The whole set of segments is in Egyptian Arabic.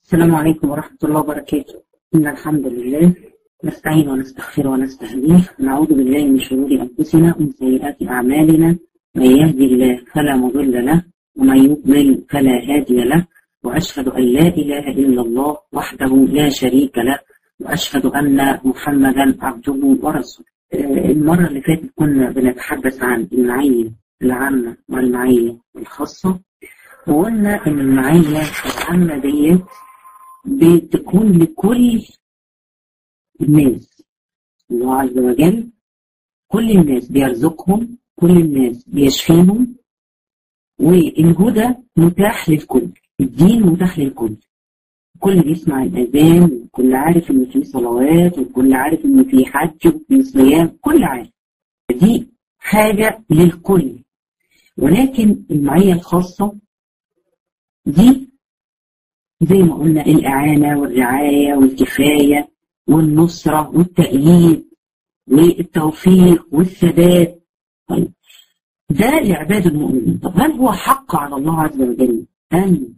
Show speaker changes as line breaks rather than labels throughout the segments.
السلام عليكم ورحمة الله وبركاته إن الحمد لله نستعين ونستغفر ونستهديه ونعوذ بالله من شرور أنفسنا ومن سيئات أعمالنا من يهدي الله فلا مضل له ومن يضلل فلا هادي له وأشهد أن لا إله إلا الله وحده لا شريك له وأشهد أن محمدا عبده ورسوله المرة اللي فاتت كنا بنتحدث عن المعية العامة والمعية الخاصة وقلنا إن المعية العامة ديت بتكون لكل الناس الله عز وجل كل الناس بيرزقهم كل الناس بيشفيهم والهدى متاح للكل الدين متاح للكل الكل بيسمع الأذان والكل عارف إن في صلوات والكل عارف إن في حج وفي صيام كل عارف دي حاجة للكل ولكن المعية الخاصة دي زي ما قلنا الإعانة والرعاية والكفاية والنصرة والتأييد والتوفيق والثبات طيب ده لعباد المؤمنين طب هل هو حق على الله عز وجل أن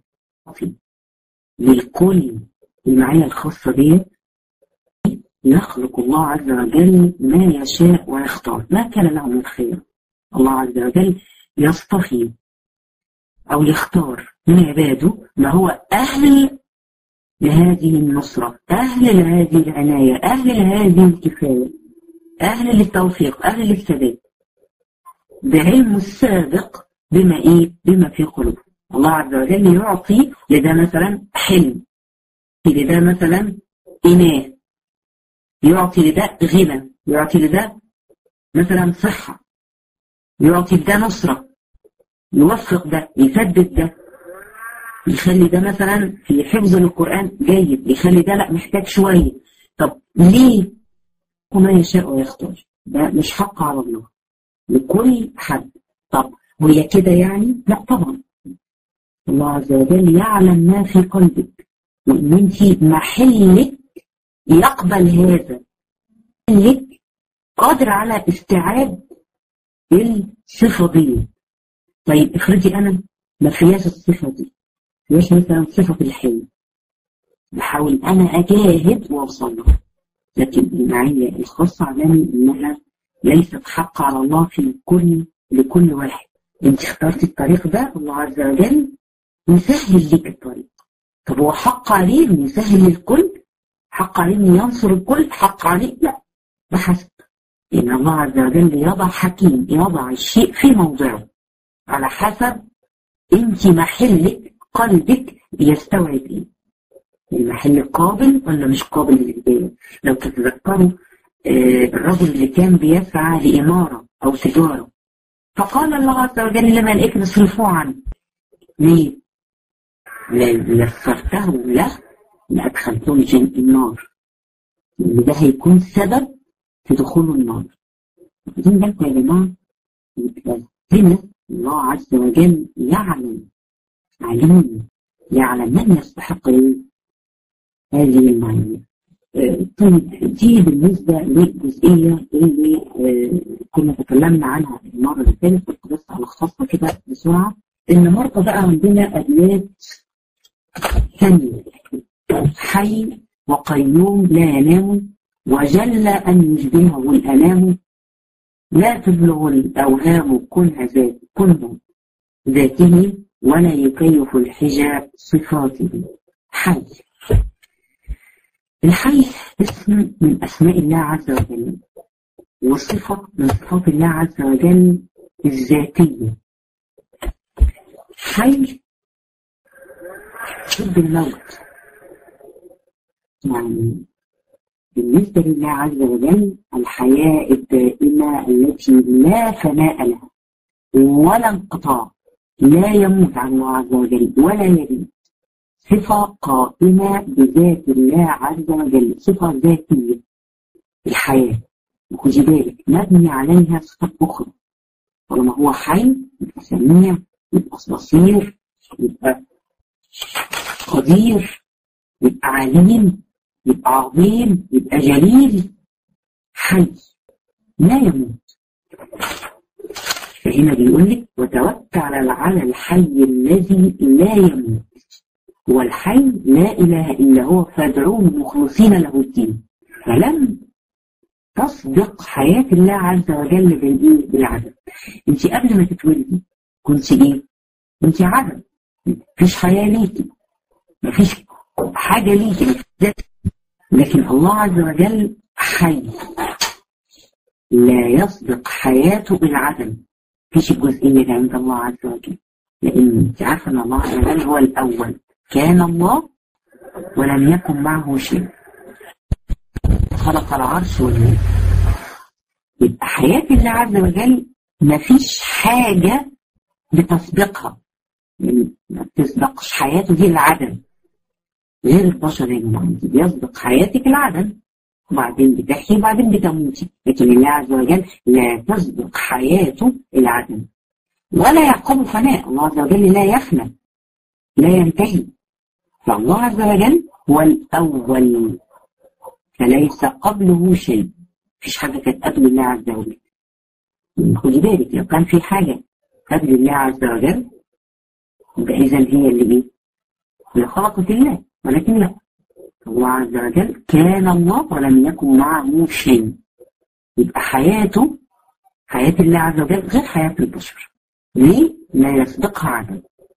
للكل المعية الخاصة دي يخلق الله عز وجل ما يشاء ويختار ما كان له من خير الله عز وجل يصطفي أو يختار من عباده ما هو أهل لهذه النصرة أهل لهذه العناية أهل لهذه الكفاية أهل للتوفيق أهل للثبات بعلم السابق بما إيه بما في قلوبه الله عز وجل يعطي لده مثلا حلم لده مثلا إناث يعطي لده غنى يعطي لده مثلا صحة يعطي لده نصرة يوفق ده يثبت ده يخلي ده مثلا في حفظ القرآن جيد يخلي ده لا محتاج شوية طب ليه وما يشاء ويختار ده مش حق على الله لكل حد طب وهي كده يعني لا طبعا الله عز وجل يعلم ما في قلبك وان انت محلك يقبل هذا محلك قادر على استيعاب الصفة دي طيب افرضي انا ما فيهاش الصفة دي فيهاش مثلا صفة الحلم بحاول انا اجاهد واوصل لها لكن المعية الخاصة علمي انها ليست حق على الله في كل لكل واحد انت اخترتي الطريق ده الله عز وجل يسهل لك الطريق طب هو حق عليه انه يسهل للكل حق عليه انه ينصر الكل حق عليه لا بحسب ان الله عز وجل يضع حكيم يضع الشيء في موضعه على حسب انت محلك قلبك بيستوعب ايه المحل قابل ولا مش قابل للإجابة لو تتذكروا آه الرجل اللي كان بيسعى لإمارة أو تجارة فقال الله عز وجل لملائكة اصرفوه عنه ليه؟ ليسرته له لأدخلته الجن النار لأن ده هيكون سبب في دخول النار واخدين بالكم يا جماعة هنا الله عز وجل يعلم عليم يعلم من يستحق هذه المعية طيب دي بالنسبة للجزئية اللي كنا تكلمنا عنها المرة اللي فاتت كنت بس ألخصها كده بسرعة النهارده بقى عندنا أبيات ثانية حي وقيوم لا ينام وجل أن يشبهه الأنام لا تبلغ الأوهام كنه ذات كنه ذاته ولا يكيف الحجى صفاته حي الحي اسم من أسماء الله عز وجل وصفة من صفات الله عز وجل الذاتية حي ضد الموت يعني بالنسبة لله عز وجل الحياة الدائمة التي لا فناء لها ولا انقطاع لا يموت عن الله عز وجل ولا يبيد صفة قائمة بذات الله عز وجل صفة ذاتية الحياة وخدي بالك مبني عليها صفات أخرى طالما هو حي يبقى سميع يبقى بصير يبقى قدير يبقى عليم يبقى عظيم يبقى جليل حي لا يموت فهنا بيقول لك وتوكل على الحي الذي لا يموت هو الحي لا إله إلا هو فادعوه مخلصين له الدين فلم تصدق حياة الله عز وجل بالإيه بالعدم أنت قبل ما تتولدي كنت إيه؟ كنت عدم مفيش حياة ليكي مفيش حاجة ليكي لكن الله عز وجل حي لا يصدق حياته بالعدم مفيش الجزئية دي عند الله عز وجل لأن أنت عارفة أن الله عز وجل هو الأول كان الله ولم يكن معه شيء خلق العرش والملك يبقى حياة الله عز وجل مفيش حاجة بتسبقها ما بتسبقش حياته دي العدم غير البشر يا جماعة انت بيسبق حياتك العدم وبعدين بتحيي وبعدين بتموتي لكن الله عز وجل لا تسبق حياته العدم ولا يعقب فناء الله عز وجل لا يفنى لا ينتهي فالله عز وجل هو الأول فليس قبله شيء مفيش حاجة كانت قبل الله عز وجل خدي بالك لو كان في حاجة قبل الله عز وجل يبقى إذا هي اللي إيه؟ اللي خلقت الله ولكن لا الله عز وجل كان الله ولم يكن معه شيء يبقى حياته حياة الله عز وجل غير حياة البشر ليه؟ لا يسبقها عدم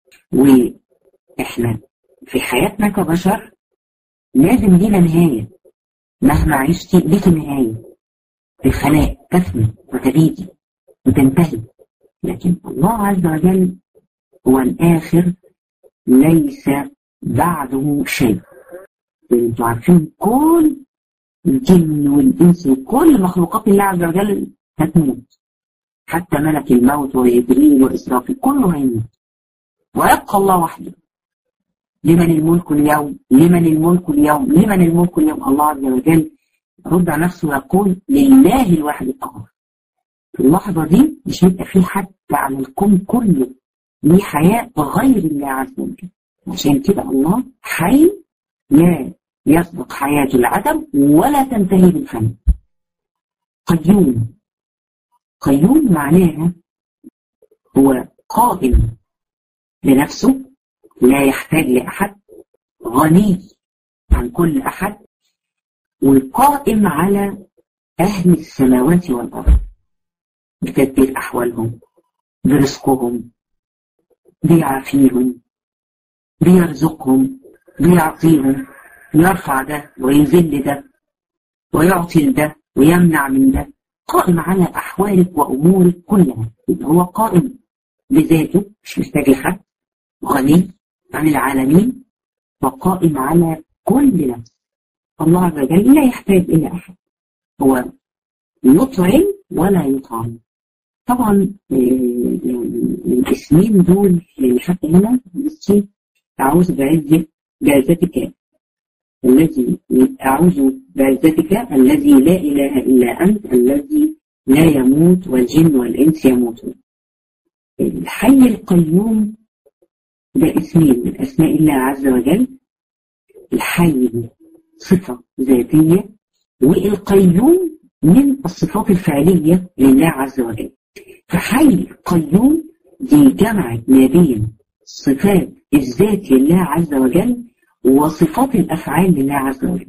وإحنا في حياتنا كبشر لازم لينا نهاية مهما عشتي ليك نهاية الفناء تفني وتبيدي وتنتهي لكن الله عز وجل هو الآخر ليس بعده شيء انتوا عارفين كل الجن والإنس وكل مخلوقات الله عز وجل هتموت حتى ملك الموت وجبريل وإسرافيل كله هيموت ويبقى الله وحده لمن الملك اليوم لمن الملك اليوم لمن الملك اليوم الله عز وجل رد على نفسه ويقول لله الواحد القهار في اللحظة دي مش هيبقى في حد على الكون كله ليه حياة غير الله عز وجل عشان كده الله حي لا يسبق حياة العدم ولا تنتهي بالفن قيوم قيوم معناها هو قائم لنفسه لا يحتاج لأحد غني عن كل أحد والقائم على أهل السماوات والأرض بتدبير أحوالهم برزقهم بيعافيهم بيرزقهم بيعطيهم يرفع ده ويذل ده ويعطي ده ويمنع من ده قائم على أحوالك وأمورك كلها هو قائم بذاته مش محتاج لحد غني عن العالمين وقائم على كل نفس الله عز وجل لا يحتاج إلى أحد هو يطعم ولا يطعم طبعا الاسمين دول يعني حتى هنا بصي أعوذ بعزة بعزتك الذي أعوذ بعزتك الذي لا إله إلا أنت الذي لا يموت والجن والإنس يموتون الحي القيوم ده اسمين من أسماء الله عز وجل الحي صفة ذاتية والقيوم من الصفات الفعلية لله عز وجل فحي قيوم دي جمعت ما بين صفات الذات لله عز وجل وصفات الأفعال لله عز وجل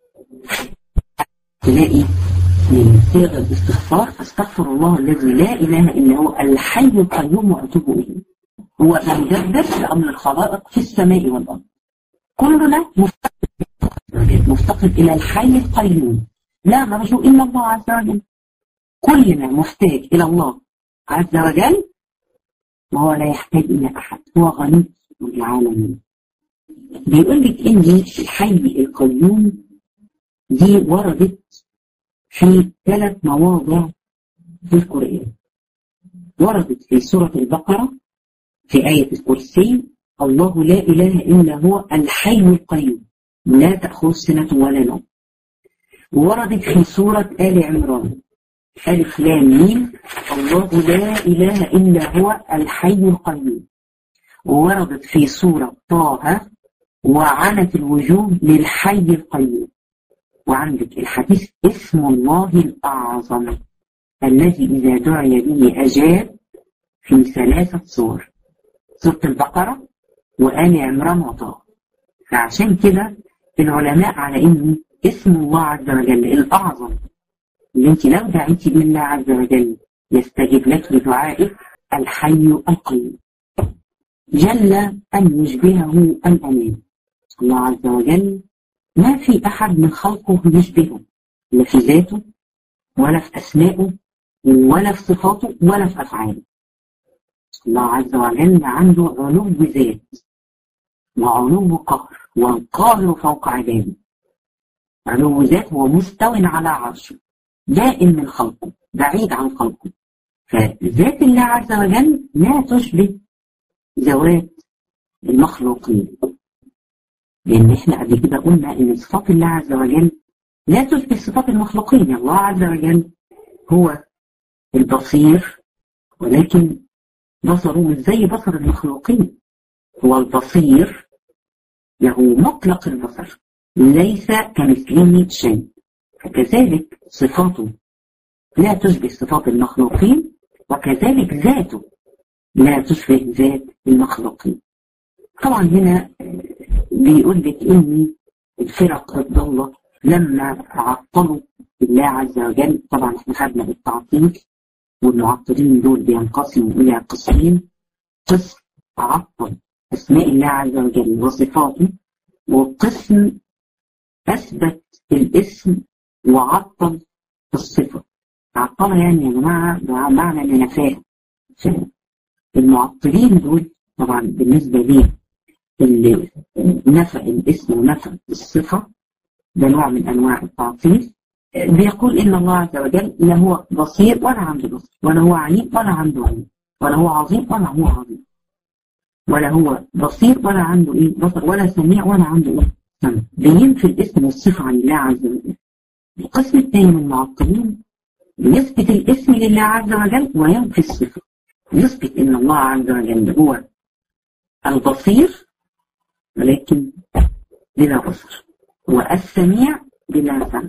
تلاقي من صيغ الاستغفار استغفر الله الذي لا إله إلا هو الحي القيوم وأتوب إليه هو مدبر لأمر الخلائق في السماء والأرض كلنا مفتقد إلى الحي القيوم لا نرجو إلا الله عز وجل كلنا محتاج إلى الله عز وجل وهو لا يحتاج إلى أحد هو غني العالمين بيقول لك إن الحي القيوم دي وردت في ثلاث مواضع في القرآن وردت في سورة البقرة في آية الكرسي الله لا إله إلا هو الحي القيوم لا تأخذ سنة ولا نوم وردت في سورة آل عمران ألف لام ميم الله لا إله إلا هو الحي القيوم وردت في سورة طه وعنت الوجوه للحي القيوم وعندك الحديث اسم الله الأعظم الذي إذا دعي به أجاب في ثلاثة صور سورة البقرة وآل عمران وطه فعشان كده العلماء على إن اسم الله عز وجل الأعظم اللي أنت لو دعيتي من الله عز وجل يستجيب لك لدعائك الحي القيوم جل أن يشبهه الأمان الله عز وجل ما في أحد من خلقه يشبهه لا في ذاته ولا في أسمائه ولا في صفاته ولا في أفعاله الله عز وجل عنده علو ذات وعلو قهر والقاهر فوق عباده علو ذات هو مستو على عرشه دائم من خلقه بعيد عن خلقه فذات الله عز وجل لا تشبه ذوات المخلوقين لأن احنا قبل كده قلنا إن صفات الله عز وجل لا تشبه صفات المخلوقين الله عز وجل هو البصير ولكن بصره مش زي بصر المخلوقين هو البصير له مطلق البصر ليس كمثله شيء فكذلك صفاته لا تشبه صفات المخلوقين وكذلك ذاته لا تشبه ذات المخلوقين طبعا هنا بيقول لك ان الفرق الضالة لما عطلوا الله عز وجل طبعا احنا خدنا التعطيل والمعطلين دول بينقسموا الى قسمين قسم عطل اسماء الله عز وجل وصفاته وقسم اثبت الاسم وعطل الصفه عطلها يعني يا جماعه معنى ان نفاها المعطلين دول طبعا بالنسبه لي اللي نفى الاسم ونفى الصفه ده نوع من انواع التعطيل بيقول ان الله عز وجل لا هو بصير ولا عنده بصير ولا هو عليم ولا عنده عليم ولا هو عظيم ولا هو عظيم ولا هو بصير ولا عنده ايه بصر ولا سميع ولا عنده ايه سمع بينفي الاسم والصفه عن الله عز وجل القسم الثاني من المعطلين يثبت الاسم لله عز وجل وينفي الصفه يثبت ان الله عز وجل هو البصير ولكن بلا بصر هو السميع بلا سمع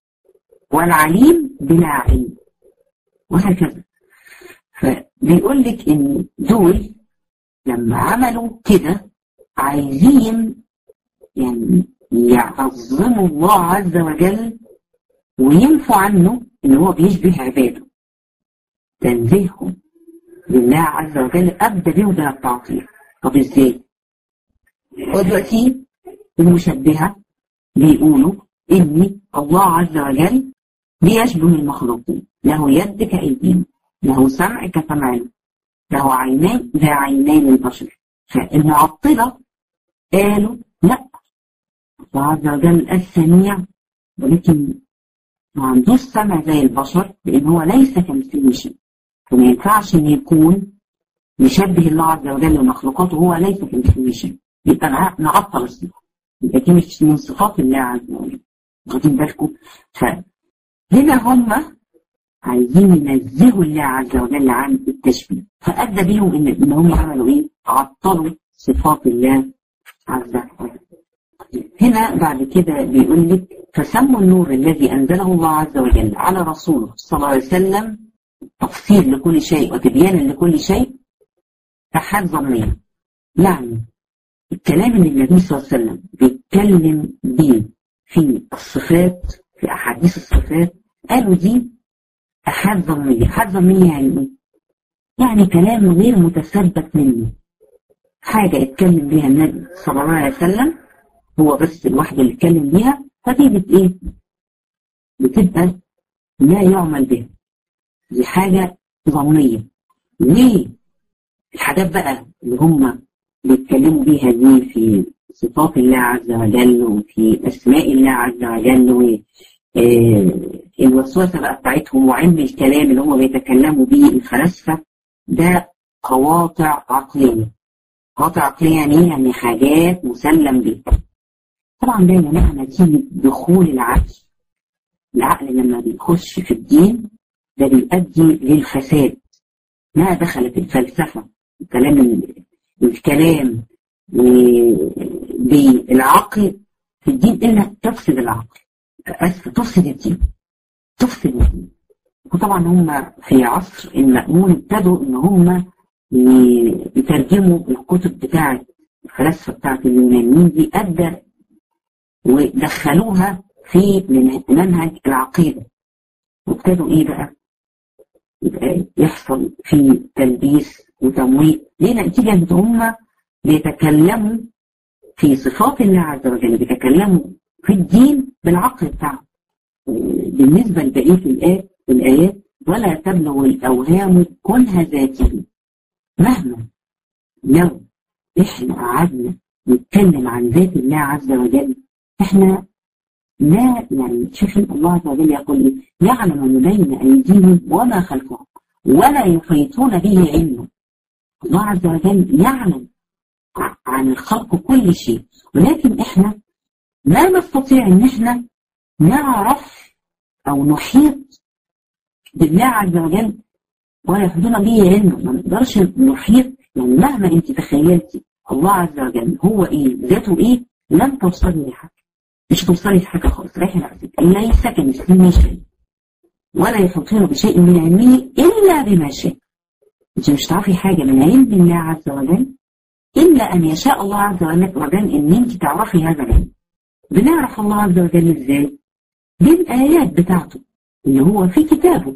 والعليم بلا علم وهكذا فبيقول لك ان دول لما عملوا كده عايزين يعني يعظموا الله عز وجل وينفوا عنه ان هو بيشبه عباده تنزيههم لله عز وجل ابدا بيهم بلا التعطيل طب ازاي؟ ودلوقتي المشبهه بيقولوا ان الله عز وجل بيشبه المخلوقين له يد كأيدينا له سمع كسمعنا له عينان ذا عينين البشر فالمعطلة قالوا لا الله عز وجل السميع ولكن ما عندوش سمع زي البشر لأن هو ليس كمثله شيء فما ينفعش إن يكون يشبه الله عز وجل ومخلوقاته هو ليس كمثله شيء يبقى نعطل الصفة يبقى دي مش من صفات الله عز وجل واخدين بالكم فهنا هم عايزين ينزهوا الله عز وجل عن التشبيه فأدى بيهم إن, إن هم عملوا إيه؟ عطلوا صفات الله عز وجل هنا بعد كده بيقول لك فسموا النور الذي أنزله الله عز وجل على رسوله صلى الله عليه وسلم تفسير لكل شيء وتبيان لكل شيء أحد ظنين يعني الكلام اللي النبي صلى الله عليه وسلم بيتكلم بيه في الصفات في أحاديث الصفات قالوا دي أحاد ظنية أحاد ظنية يعني إيه؟ يعني كلام غير متثبت منه حاجة اتكلم بيها النبي صلى الله عليه وسلم هو بس الواحد اللي اتكلم بيها فدي بت ايه؟ بتبقى لا يعمل بها دي حاجة ظنية ليه؟ الحاجات بقى اللي هم بيتكلموا بيها دي في صفات الله عز وجل وفي أسماء الله عز وجل و الوسوسة بقى بتاعتهم وعلم الكلام اللي هم بيتكلموا بيه الفلاسفة ده قواطع عقلية قواطع عقلية يعني ايه؟ يعني حاجات مسلم بيها طبعا ده يا جماعة نتيجة دخول العقل العقل لما بيخش في الدين ده بيؤدي للفساد ما دخلت الفلسفة الكلام الكلام بالعقل في الدين إلا تفسد العقل أسف تفسد الدين تفسد الدين وطبعا هم في عصر المأمون ابتدوا إن هم يترجموا الكتب بتاعة الفلاسفة بتاعت اليونانيين دي أدى ودخلوها في منهج العقيدة وابتدوا إيه بقى؟ يبقى يحصل في تلبيس وتمويل ليه نتيجة هم بيتكلموا في صفات الله عز وجل بيتكلموا في الدين بالعقل بتاعهم بالنسبة لبقية الآيات الآيات ولا تبلغ الأوهام كنها ذاته مهما لو احنا قعدنا نتكلم عن ذات الله عز وجل احنا لا يعني شوف الله عز وجل يقول يعلم ما بين ايديهم وما خلفهم ولا يحيطون به علما الله عز وجل يعلم عن الخلق كل شيء ولكن احنا لا نستطيع ان احنا نعرف او نحيط بالله عز وجل ولا يحيطون به علما ما نقدرش نحيط يعني مهما انت تخيلتي الله عز وجل هو ايه ذاته ايه لن توصلي لحاجه مش توصلي لحاجه خالص رايحه نفسك ليس كمثله شيء ولا يحيطون بشيء من علمه الا بما شاء انت مش تعرفي حاجه من علم الله عز وجل الا ان يشاء الله عز وجل ان انت تعرفي هذا العلم بنعرف الله عز وجل ازاي بالآيات بتاعته اللي هو في كتابه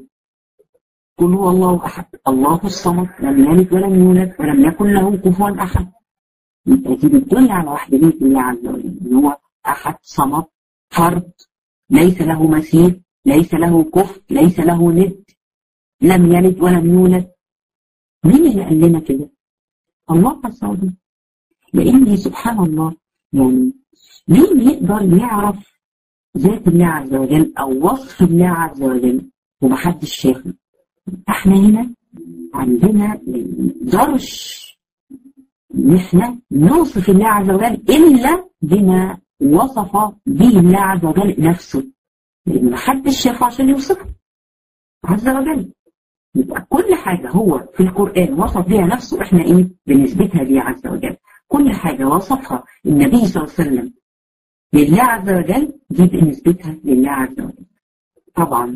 قل هو الله أحد الله الصمد لم يلد ولم يولد ولم يكن له كفوا أحد يبقى دي بتدل على وحدانية الله عز وجل إن هو أحد صمد فرد ليس له مثيل ليس له كفء ليس له ند لم يلد ولم يولد مين اللي قال لنا كده؟ الله عز وجل لأن سبحان الله يعني مين يقدر يعرف ذات الله عز وجل أو وصف الله عز وجل ومحدش شافه احنا هنا عندنا درش ان احنا نوصف الله عز وجل الا بما وصف به الله عز وجل نفسه لان محدش شافه عشان يوصفه عز وجل يبقى كل حاجة هو في القرآن وصف بها نفسه احنا ايه بنثبتها ليه عز وجل كل حاجة وصفها النبي صلى الله عليه وسلم لله عز وجل دي بنثبتها لله عز وجل طبعا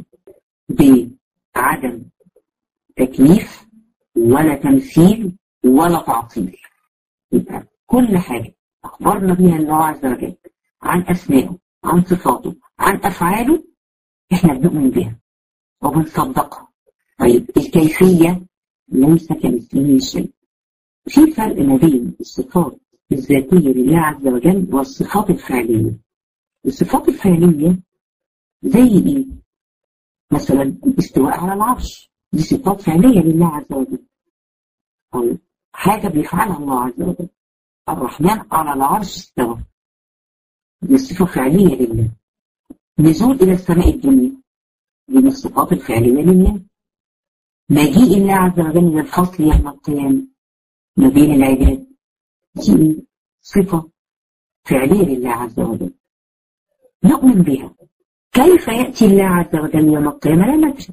بعدم تكليف ولا تمثيل ولا تعطيل يبقى كل حاجة أخبرنا بها الله عز وجل عن أسمائه عن صفاته عن أفعاله إحنا بنؤمن بها وبنصدقها طيب الكيفية ليس كمثله شيء في فرق ما بين الصفات الذاتية لله عز وجل والصفات الفعلية الصفات الفعلية زي إيه؟ مثلا الاستواء على العرش دي صفات فعلية لله عز وجل طيب حاجة بيفعلها الله عز وجل الرحمن على العرش استوى دي صفة فعلية لله نزول إلى السماء الدنيا دي من الصفات الفعلية لله مجيء الله عز وجل للفصل يوم القيامة ما بين العباد دي صفة فعلية لله عز وجل نؤمن بها كيف يأتي الله عز وجل يوم القيامة لا ندري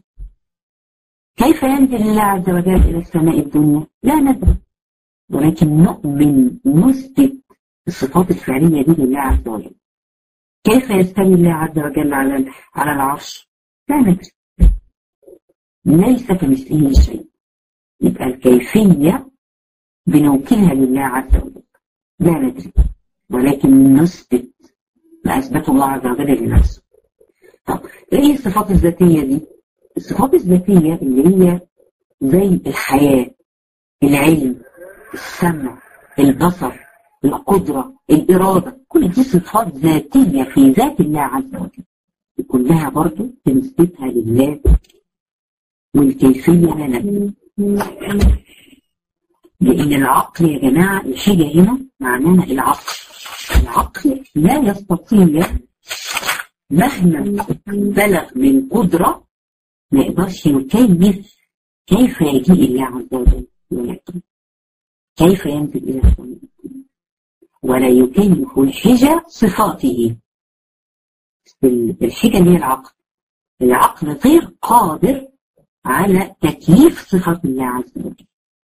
كيف ينزل الله عز وجل إلى السماء الدنيا لا ندري ولكن نؤمن نثبت الصفات الفعلية دي لله عز وجل كيف يستوي الله عز وجل على على العرش لا ندري ليس كمثله شيء يبقى الكيفية بنوكلها لله عز وجل لا ندري ولكن نثبت ما أثبته الله عز وجل لنفسه طب ايه الصفات الذاتية دي؟ الصفات الذاتية اللي هي زي الحياة العلم السمع البصر القدرة الإرادة كل دي صفات ذاتية في ذات الله عز وجل كلها برضو بنثبتها لله والكيفية لنا لأن العقل يا جماعة الحاجة هنا معناها العقل العقل لا يستطيع مهما بلغ من قدرة ما يقدرش يكيف كيف يجيء الله عز وجل كيف ينزل إلى السماء ولا يكيف الحجة صفاته الحجة اللي هي العقل العقل غير قادر على تكييف صفات الله عز وجل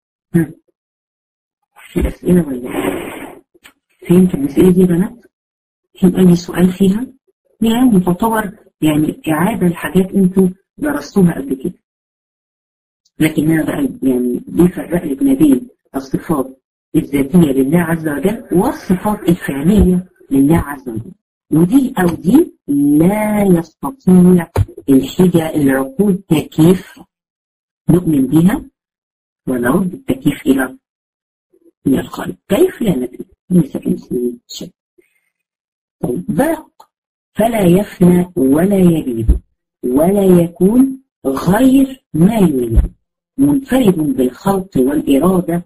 في أسئلة ولا فهمت المسألة دي بنات؟ في أي سؤال فيها؟ يعني تعتبر يعني إعادة لحاجات أنتوا درستوها قبل كده لكن أنا بقى يعني بيفرق لك ما بين الصفات الذاتية لله عز وجل والصفات الفعلية لله عز وجل ودي أو دي لا يستطيع الحجة العقول تكييف نؤمن بها ونرد التكييف إلى إلى الخالق كيف لا ندري ليس كمثله شيء طيب باق فلا يفنى ولا يبيد ولا يكون غير ما يريد منفرد بالخلق والإرادة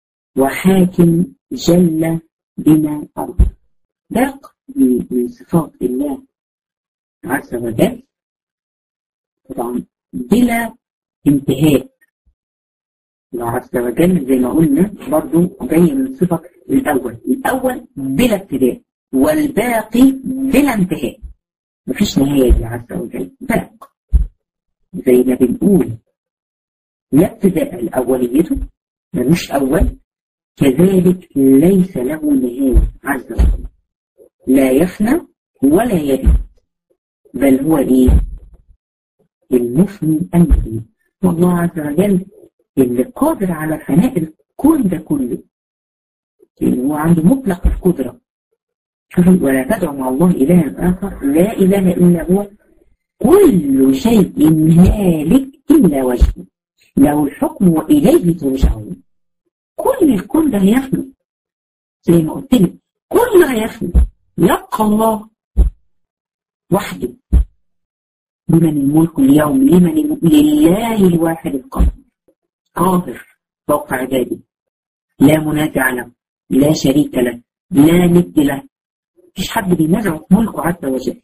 وحاكم جل بما أرض باق من صفات الله عز وجل طبعا بلا انتهاء الله عز وجل زي ما قلنا برضو جاي من صفة الأول الأول بلا ابتداء والباقي بلا انتهاء مفيش نهاية لله عز وجل باق زي ما بنقول لا ابتداء لأوليته ملوش أول كذلك ليس له نهاية عز وجل لا يفنى ولا يبيد بل هو ايه المفني المبين والله عز وجل اللي قادر على فناء الكون ده كله اللي هو عنده مطلق القدرة ولا تدعو مع الله إلها آخر لا إله إلا هو كل شيء هالك إلا وجهه له الحكم وإليه ترجعون كل الكون ده هيفنى زي ما قلت لك كله هيفنى يبقى الله وحده لمن الملك اليوم لمن الملك لله الواحد القهار قاهر فوق عباده لا منازع له لا شريك له لا ند له مفيش حد بينازع في ملكه عز وجل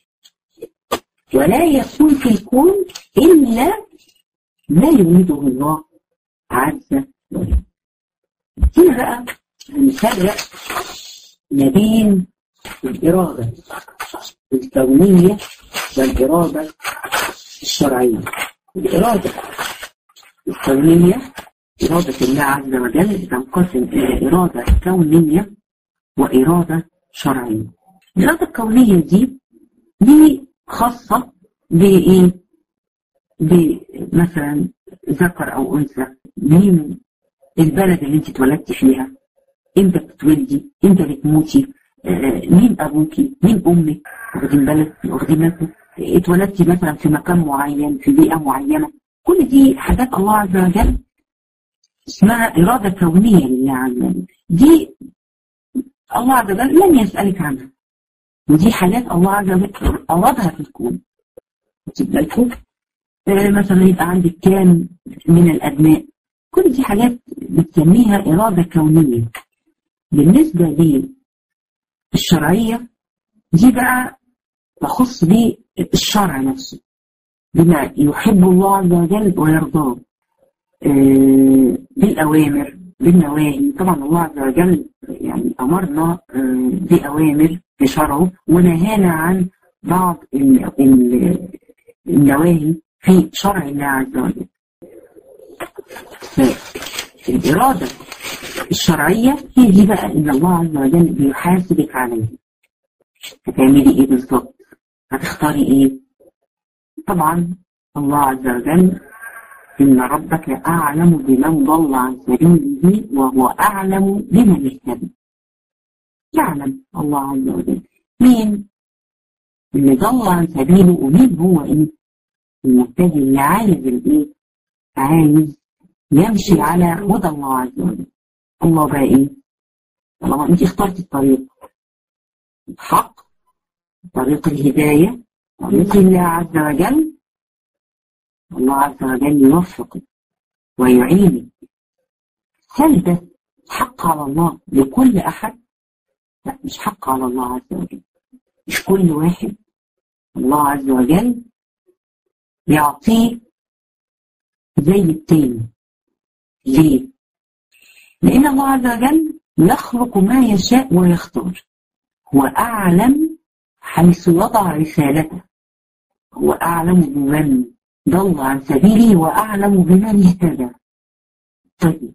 ولا يكون في الكون إلا ما يريده الله عز وجل هنا بقى هنفرق ما بين الإرادة الكونية والإرادة الشرعية الإرادة الكونية إرادة الله عز وجل تنقسم إلى إرادة كونية وإرادة شرعية الإرادة الكونية دي دي خاصة بإيه؟ بمثلا ذكر أو أنثى مين البلد اللي أنت اتولدتي فيها امتى بتتولدي امتى بتموتي آه مين ابوكي مين امك واخدين بالك واخدين بالكم اتولدتي مثلا في مكان معين في بيئه معينه كل دي حاجات الله عز وجل اسمها اراده كونيه لله عز وجل دي الله عز وجل لن يسالك عنها ودي حاجات الله عز وجل ارادها في الكون واخدين بالكم آه مثلا يبقى عندك كام من الابناء كل دي حاجات بتسميها اراده كونيه بالنسبة للشرعية دي بقى تخص بالشرع نفسه بما يحب الله عز وجل ويرضاه آه بالأوامر بالنواهي طبعا الله عز وجل يعني أمرنا آه بأوامر بشرعه ونهانا عن بعض النواهي في شرع الله عز وجل الإرادة الشرعية هي دي بقى إن الله عز وجل بيحاسبك عليها هتعملي إيه بالظبط هتختاري إيه طبعا الله عز وجل إن ربك أعلم بمن ضل عن سبيله وهو أعلم بمن اهتدى يعلم الله عز وجل مين اللي ضل عن سبيله ومين هو إيه المهتدي اللي عايز الإيه عايز يمشي على هدى الله عز وجل الله بقى ايه طالما انت اخترت الطريق الحق طريق الهداية طريق الله عز وجل الله عز وجل يوفقك ويعينك هل ده حق على الله لكل أحد؟ لا مش حق على الله عز وجل مش كل واحد الله عز وجل يعطيه زي التاني ليه؟ لأن الله عز وجل يخلق ما يشاء ويختار هو أعلم حيث وضع رسالته هو أعلم بمن ضل عن سبيله وأعلم بمن اهتدى طيب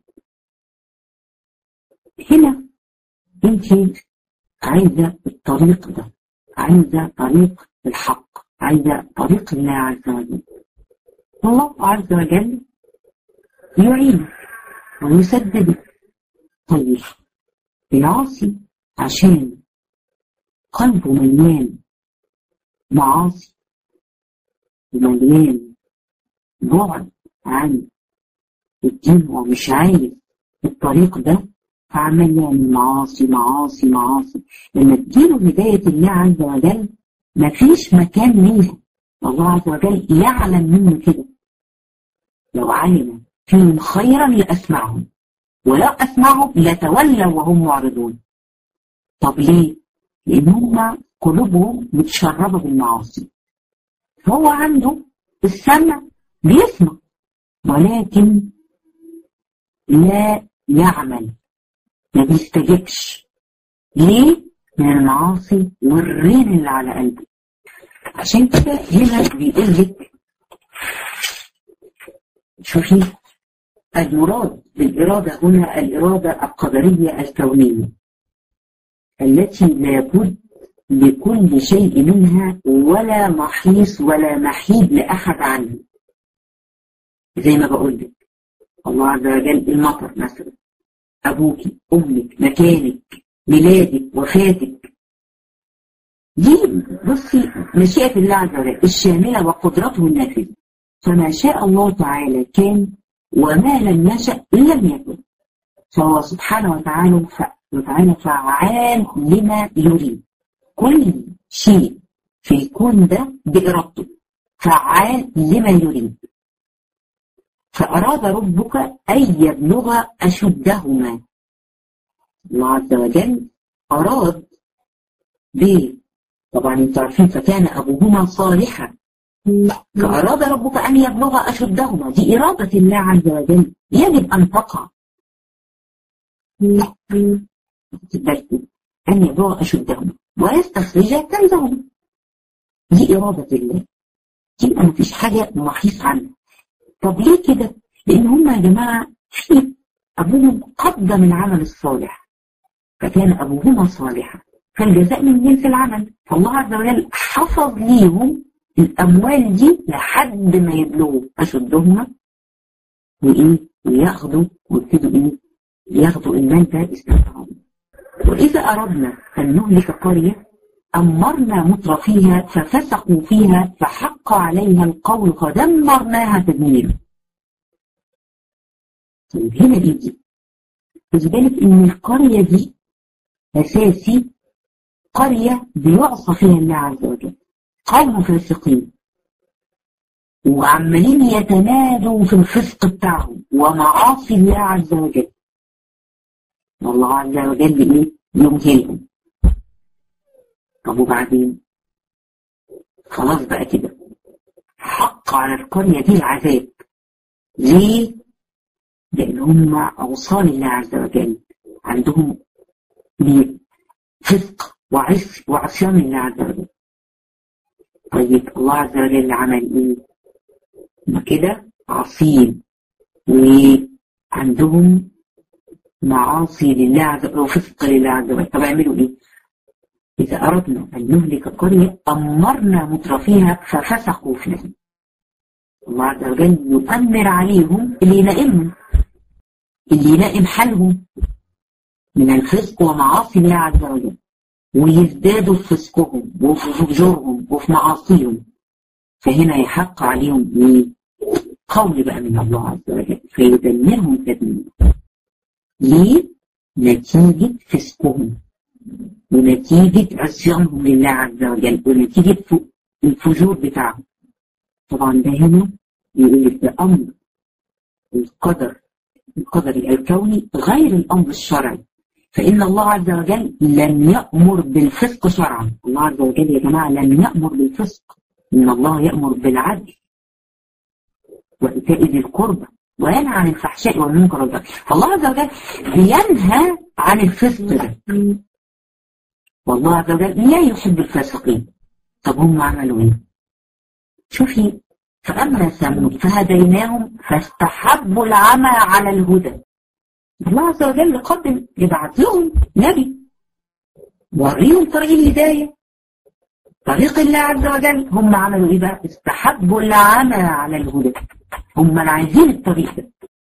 هنا انت عايزة الطريق ده عايزة طريق الحق عايزة طريق الله عز وجل الله عز وجل يعينك ويسددك طيب العاصي عشان قلبه مليان معاصي ومليان بعد عن الدين ومش عايز الطريق ده فعمال يعمل معاصي معاصي معاصي لما تجيله هداية الله عز وجل مفيش مكان ليها الله عز وجل يعلم منه كده لو علم فيهم خيرا لأسمعهم ولو أسمعهم لتولوا وهم معرضون طب ليه؟ لأن هم قلوبهم متشربة بالمعاصي فهو عنده السمع بيسمع ولكن لا يعمل ما بيستجبش ليه؟ من المعاصي والرين اللي على قلبه عشان كده هنا بيقول لك شوفي المراد بالإرادة هنا الإرادة القدرية الكونية التي لا بد لكل شيء منها ولا محيص ولا محيد لأحد عنه زي ما بقول لك الله عز وجل المطر مثلا أبوك أمك مكانك ميلادك وفاتك دي بصي مشيئة الله عز وجل الشاملة وقدرته النافذة فما شاء الله تعالى كان وما لم يشأ لم يكن فهو سبحانه وتعالى وتعالى فعال لما يريد كل شيء في الكون ده بإرادته فعال لما يريد فأراد ربك أن يبلغ أشدهما الله عز وجل أراد ب طبعا انتوا عارفين فكان أبوهما صالحا فأراد ربك أن يبلغ أشدهما دي إرادة الله عز وجل يجب أن تقع أن يبلغ أشدهما ويستخرج كنزهما دي إرادة الله يبقى مفيش حاجة محيص عنها طب ليه كده؟ لأن هم يا جماعة في أبوهم قدم العمل الصالح فكان أبوهما صالحا فالجزاء من جنس العمل فالله عز وجل حفظ ليهم الأموال دي لحد ما يبلغوا أشدهما وإيه وياخدوا ويبتدوا إيه ياخدوا المال ده استمتعوا وإذا أردنا أن نهلك قرية أمرنا متر فيها ففسقوا فيها فحق عليها القول فدمرناها تدميرا طيب هنا بيجي خدي بالك إن القرية دي أساسي قرية بيعصى فيها الله عز وجل قوم فاسقين وعمالين يتنادوا في الفسق بتاعهم ومعاصي الله عز وجل والله عز وجل ايه يمهلهم طب وبعدين خلاص بقى كده حق على القرية دي العذاب ليه؟ لأن هم أوصال الله عز وجل عندهم فسق وعص وعصيان الله عز وجل طيب الله عز وجل عمل ايه؟ ما كده عصيين وعندهم معاصي لله عز وجل وفسق لله عز وجل طب يعملوا ايه؟ إذا أردنا أن نهلك قرية أمرنا مترفيها ففسقوا فيها الله عز وجل يؤمر عليهم اللي يلائمهم اللي يلائم حالهم من الفسق ومعاصي الله عز وجل ويزدادوا في فسقهم وفي فجورهم وفي معاصيهم فهنا يحق عليهم ايه؟ قول بقى من الله عز وجل فيدمرهم تدميرا ليه؟ نتيجة فسقهم ونتيجة عصيانهم لله عز وجل ونتيجة الفجور بتاعهم طبعا ده هنا يقول لك ده أمر القدر القدري الكوني غير الأمر الشرعي فإن الله عز وجل لم يأمر بالفسق شرعا الله عز وجل يا جماعة لم يأمر بالفسق إن الله يأمر بالعدل وإيتاء ذي القربى وينهى عن الفحشاء والمنكر والبغي فالله عز وجل بينهى عن الفسق ده والله عز وجل لا يحب الفاسقين طب هم عملوا ايه شوفي فأما ثمود فهديناهم فاستحبوا العمى على الهدى الله عز وجل قدم يبعث لهم نبي وريهم طريق الهداية طريق الله عز وجل هم عملوا ايه بقى استحبوا العمى على الهدى هم اللي عايزين الطريق ده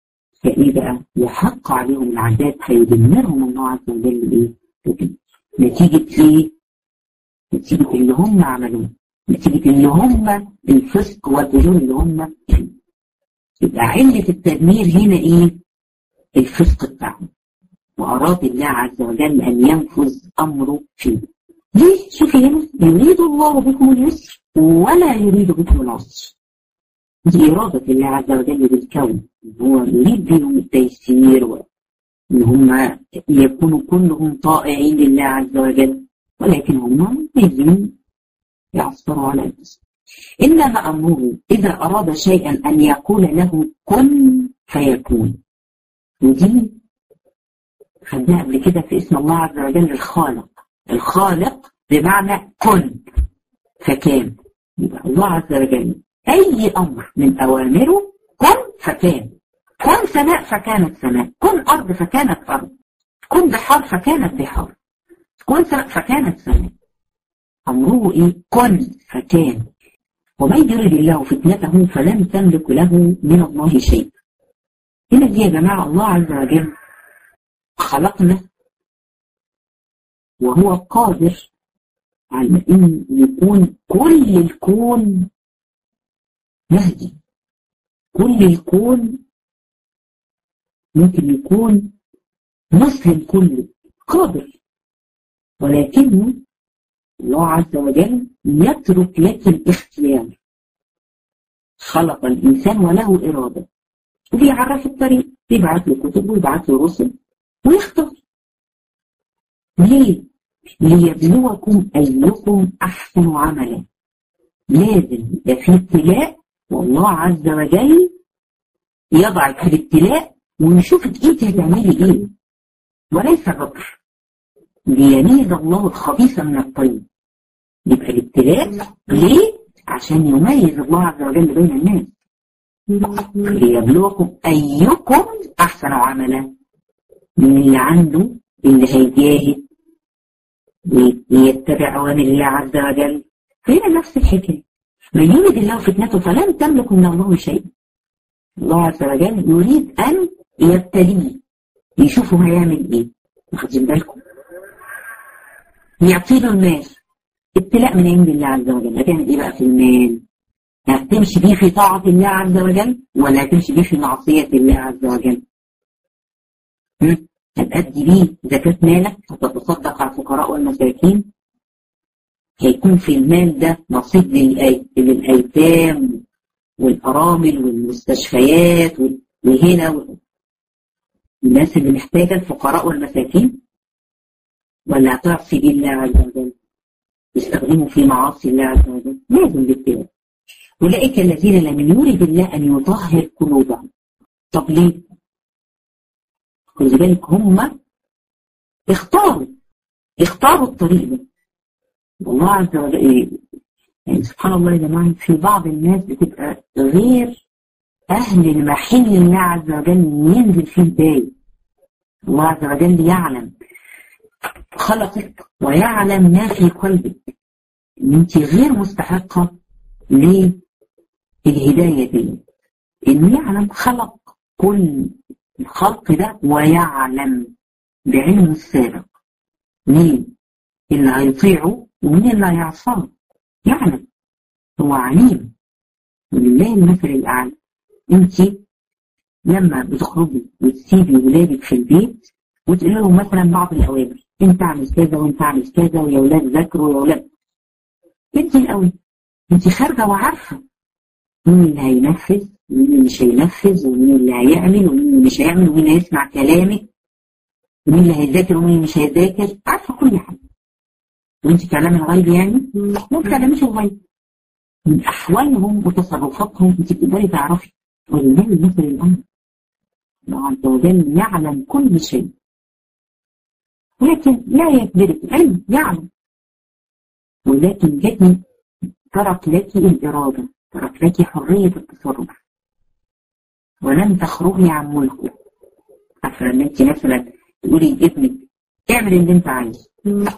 فإيه بقى يحق عليهم العذاب هيدمرهم الله عز وجل إيه نتيجة إيه نتيجة اللي هم عملوه نتيجة اللي هم الفسق والفجور اللي هم فيه يبقى علة التدمير هنا إيه الفسق بتاعهم وأراد الله عز وجل أن ينفذ أمره فيه ليه شوفي هنا يريد الله بكم اليسر ولا يريد بكم العسر دي إرادة الله عز وجل بالكون هو يريد بهم التيسير وإن هم يكونوا كلهم طائعين لله عز وجل ولكن هم عايزين يعصروا على الجسم إنما أمره إذا أراد شيئا أن يقول له كن فيكون ودي خدناها قبل كده في اسم الله عز وجل الخالق الخالق بمعنى كن فكان يبقى الله عز وجل أي أمر من أوامره كن فكان كن سماء فكانت سماء كن أرض فكانت أرض كن بحار فكانت بحار كن سماء فكانت سماء أمره إيه كن فكان ومن يرد الله فتنته فلن تملك له من الله شيء هنا دي يا جماعة الله عز وجل خلقنا وهو قادر على ان يكون كل الكون مهدي كل الكون ممكن يكون مسلم كله قادر ولكنه الله عز وجل يترك لك الاختيار خلق الإنسان وله إرادة وبيعرف الطريق بيبعت له كتب ويبعت له رسل ويختار ليه؟ ليبلوكم أيكم أحسن عملا لازم يبقى في ابتلاء والله عز وجل يضعك في الابتلاء ويشوفك انت هتعملي ايه وليس الربح ليميز الله الخبيث من الطيب يبقى الابتلاء ليه؟ عشان يميز الله عز وجل بين الناس ليبلوكم أيكم أحسن عملا من اللي عنده اللي هيجاهد ويتبع أوامر الله عز وجل هنا نفس الحكاية من يريد الله فتنته فلن تملك من الله شيئا الله عز وجل يريد أن يبتليه يشوفوا هيعمل إيه واخدين بالكم يعطي له المال ابتلاء من عند الله عز وجل هتعمل إيه بقى في المال هتمشي بيه في طاعة الله عز وجل ولا هتمشي بيه في معصية الله عز وجل هتأدي بيه زكاة مالك هتتصدق على الفقراء والمساكين هيكون في المال ده نصيب للأيتام والأرامل والمستشفيات وهنا الناس اللي محتاجة الفقراء والمساكين ولا هتعصي بيه الله عز وجل يستخدموا في معاصي الله عز وجل لازم بالتالي أولئك الذين لم يرد الله أن يطهر قلوبهم طب ليه؟ خلي بالك هم اختاروا اختاروا الطريق ده والله عز وجل يعني سبحان الله يا جماعه في بعض الناس بتبقى غير اهل المحل الله عز وجل ينزل فيه باي الله عز وجل يعلم خلقك ويعلم ما في قلبك ان انت غير مستحقه للهدايه دي انه يعلم خلق كل الخلق ده ويعلم بعلمه السابق مين اللي هيطيعه ومين اللي هيعصاه يعلم هو عليم ولله المثل الأعلى انت لما بتخرجي وتسيبي ولادك في البيت وتقول لهم مثلا بعض الأوامر انت اعمل كذا وانت اعمل كذا ويا ولاد ذاكروا يا ولاد انت الأول انت خارجة وعارفة مين اللي هينفذ ومين اللي مش هينفذ ومين اللي هيعمل ومين اللي مش هيعمل ومين هيسمع كلامك ومين اللي هيذاكر ومين اللي مش هيذاكر عارفة كل حاجة وانت كلام الغيب يعني ما بتكلميش الغيب من احوالهم وتصرفاتهم انت بتقدري تعرفي ولله المثل الامر الله عز وجل يعلم كل شيء ولكن لا يكبرك العلم يعلم ولكن جد ترك لك الإرادة ترك لك حرية التصرف ولن تخرجي عن ملكه عارفة لما انت مثلا تقولي لابنك اعمل اللي انت عايزه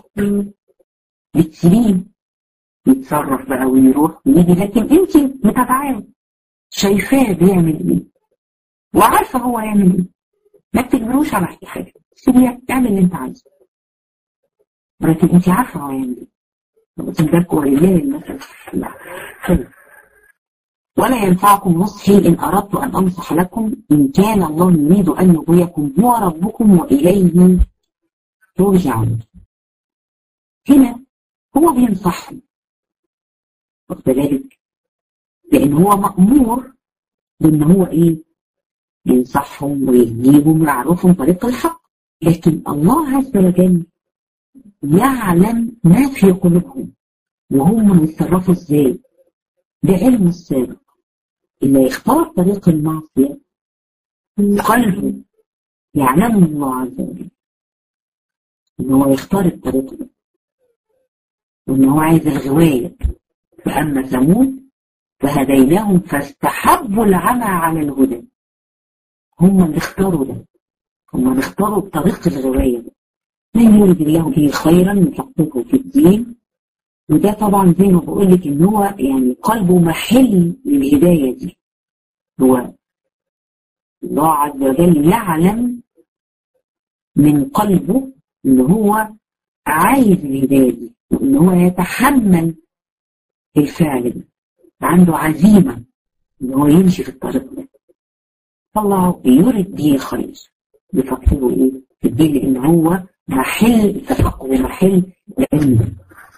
بتسيبيه يتصرف بقى ويروح ويجي لكن انت متابعاه شايفاه بيعمل ايه وعارفة هو يعمل ايه ما بتجبروش على اي حاجة سيبيه اعمل اللي انت عايزه ولكن انت عارفة هو يعمل ايه واخدين بالكم ولله المثل حلو ولا ينفعكم نصحي إن أردت أن أنصح لكم إن كان الله يريد أن يغويكم هو ربكم وإليه ترجعون هنا هو بينصحهم واخد بالك لأن هو مأمور بأن هو إيه ينصحهم ويهديهم ويعرفهم طريق الحق لكن الله عز وجل يعلم ما في قلوبهم وهم يتصرفوا ازاي بعلم السابق اللي يختار طريق المعصية قلبه يعلمه الله عز وجل ان هو يختار الطريق ده وان هو عايز الغواية فأما ثمود فهديناهم فاستحبوا العمى على الهدى هم اللي اختاروا ده هم اللي اختاروا طريق الغواية ده من يريد الله به خيرا يفقهه في الدين وده طبعا زي ما بقول لك ان هو يعني قلبه محل للهدايه دي هو الله عز وجل يعلم من قلبه ان هو عايز الهدايه دي وان هو يتحمل الفعل ده عنده عزيمه ان هو يمشي في الطريق ده فالله يريد به خير يفكره ايه في الدين ان هو محل التفقه ومحل العلم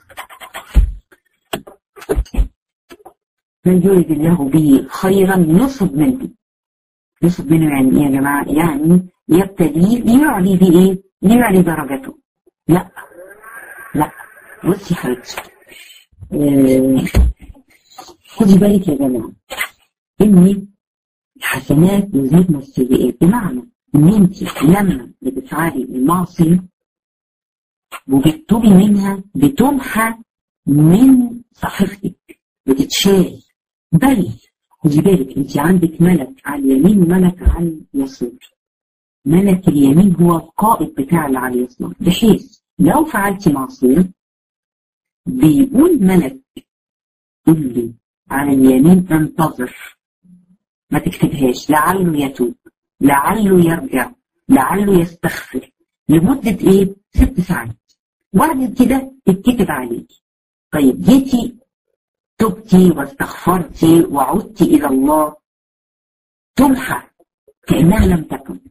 من يريد الله به خيرا يصب منه يصب منه يعني ايه يا جماعة يعني يبتدي ليعلي بإيه ليعلي درجته لا لا بصي حبيبتي آه، خدي بالك يا جماعة ان الحسنات يزيدن السيئات بمعنى ان انت لما بتفعلي المعصية وبتتوبي منها بتمحى من صحيفتك بتتشال بل خدي بالك انت عندك ملك على اليمين وملك على اليسار ملك اليمين هو القائد بتاع اللي على اليسار بحيث لو فعلتي معصية بيقول ملك اللي على اليمين انتظر ما تكتبهاش لعله يتوب لعله يرجع لعله يستغفر لمدة ايه ست ساعات وبعد كده تتكتب عليك طيب جيتي تبتي واستغفرتي وعدت إلى الله تمحى كأنها لم تكن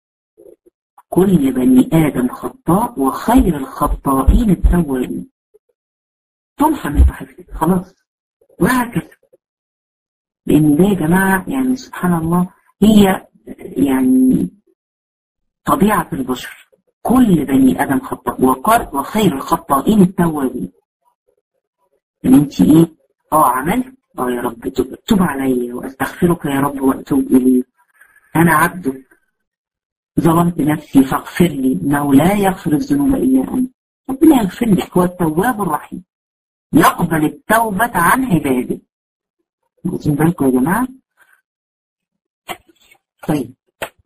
كل بني آدم خطاء وخير الخطائين التوابين تمحى من صحيفتك خلاص وهكذا لأن ده يا جماعة يعني سبحان الله هي يعني طبيعة البشر كل بني آدم خطاء وقر وخير الخطائين التوابين ان انت ايه اه عملت اه يا رب تب, تب عليا واستغفرك يا رب واتوب اليك انا عبدك ظلمت نفسي فاغفر لي انه لا يغفر الذنوب الا انت ربنا يغفر لك هو التواب الرحيم يقبل التوبة عن عباده واخدين بالكم يا جماعة طيب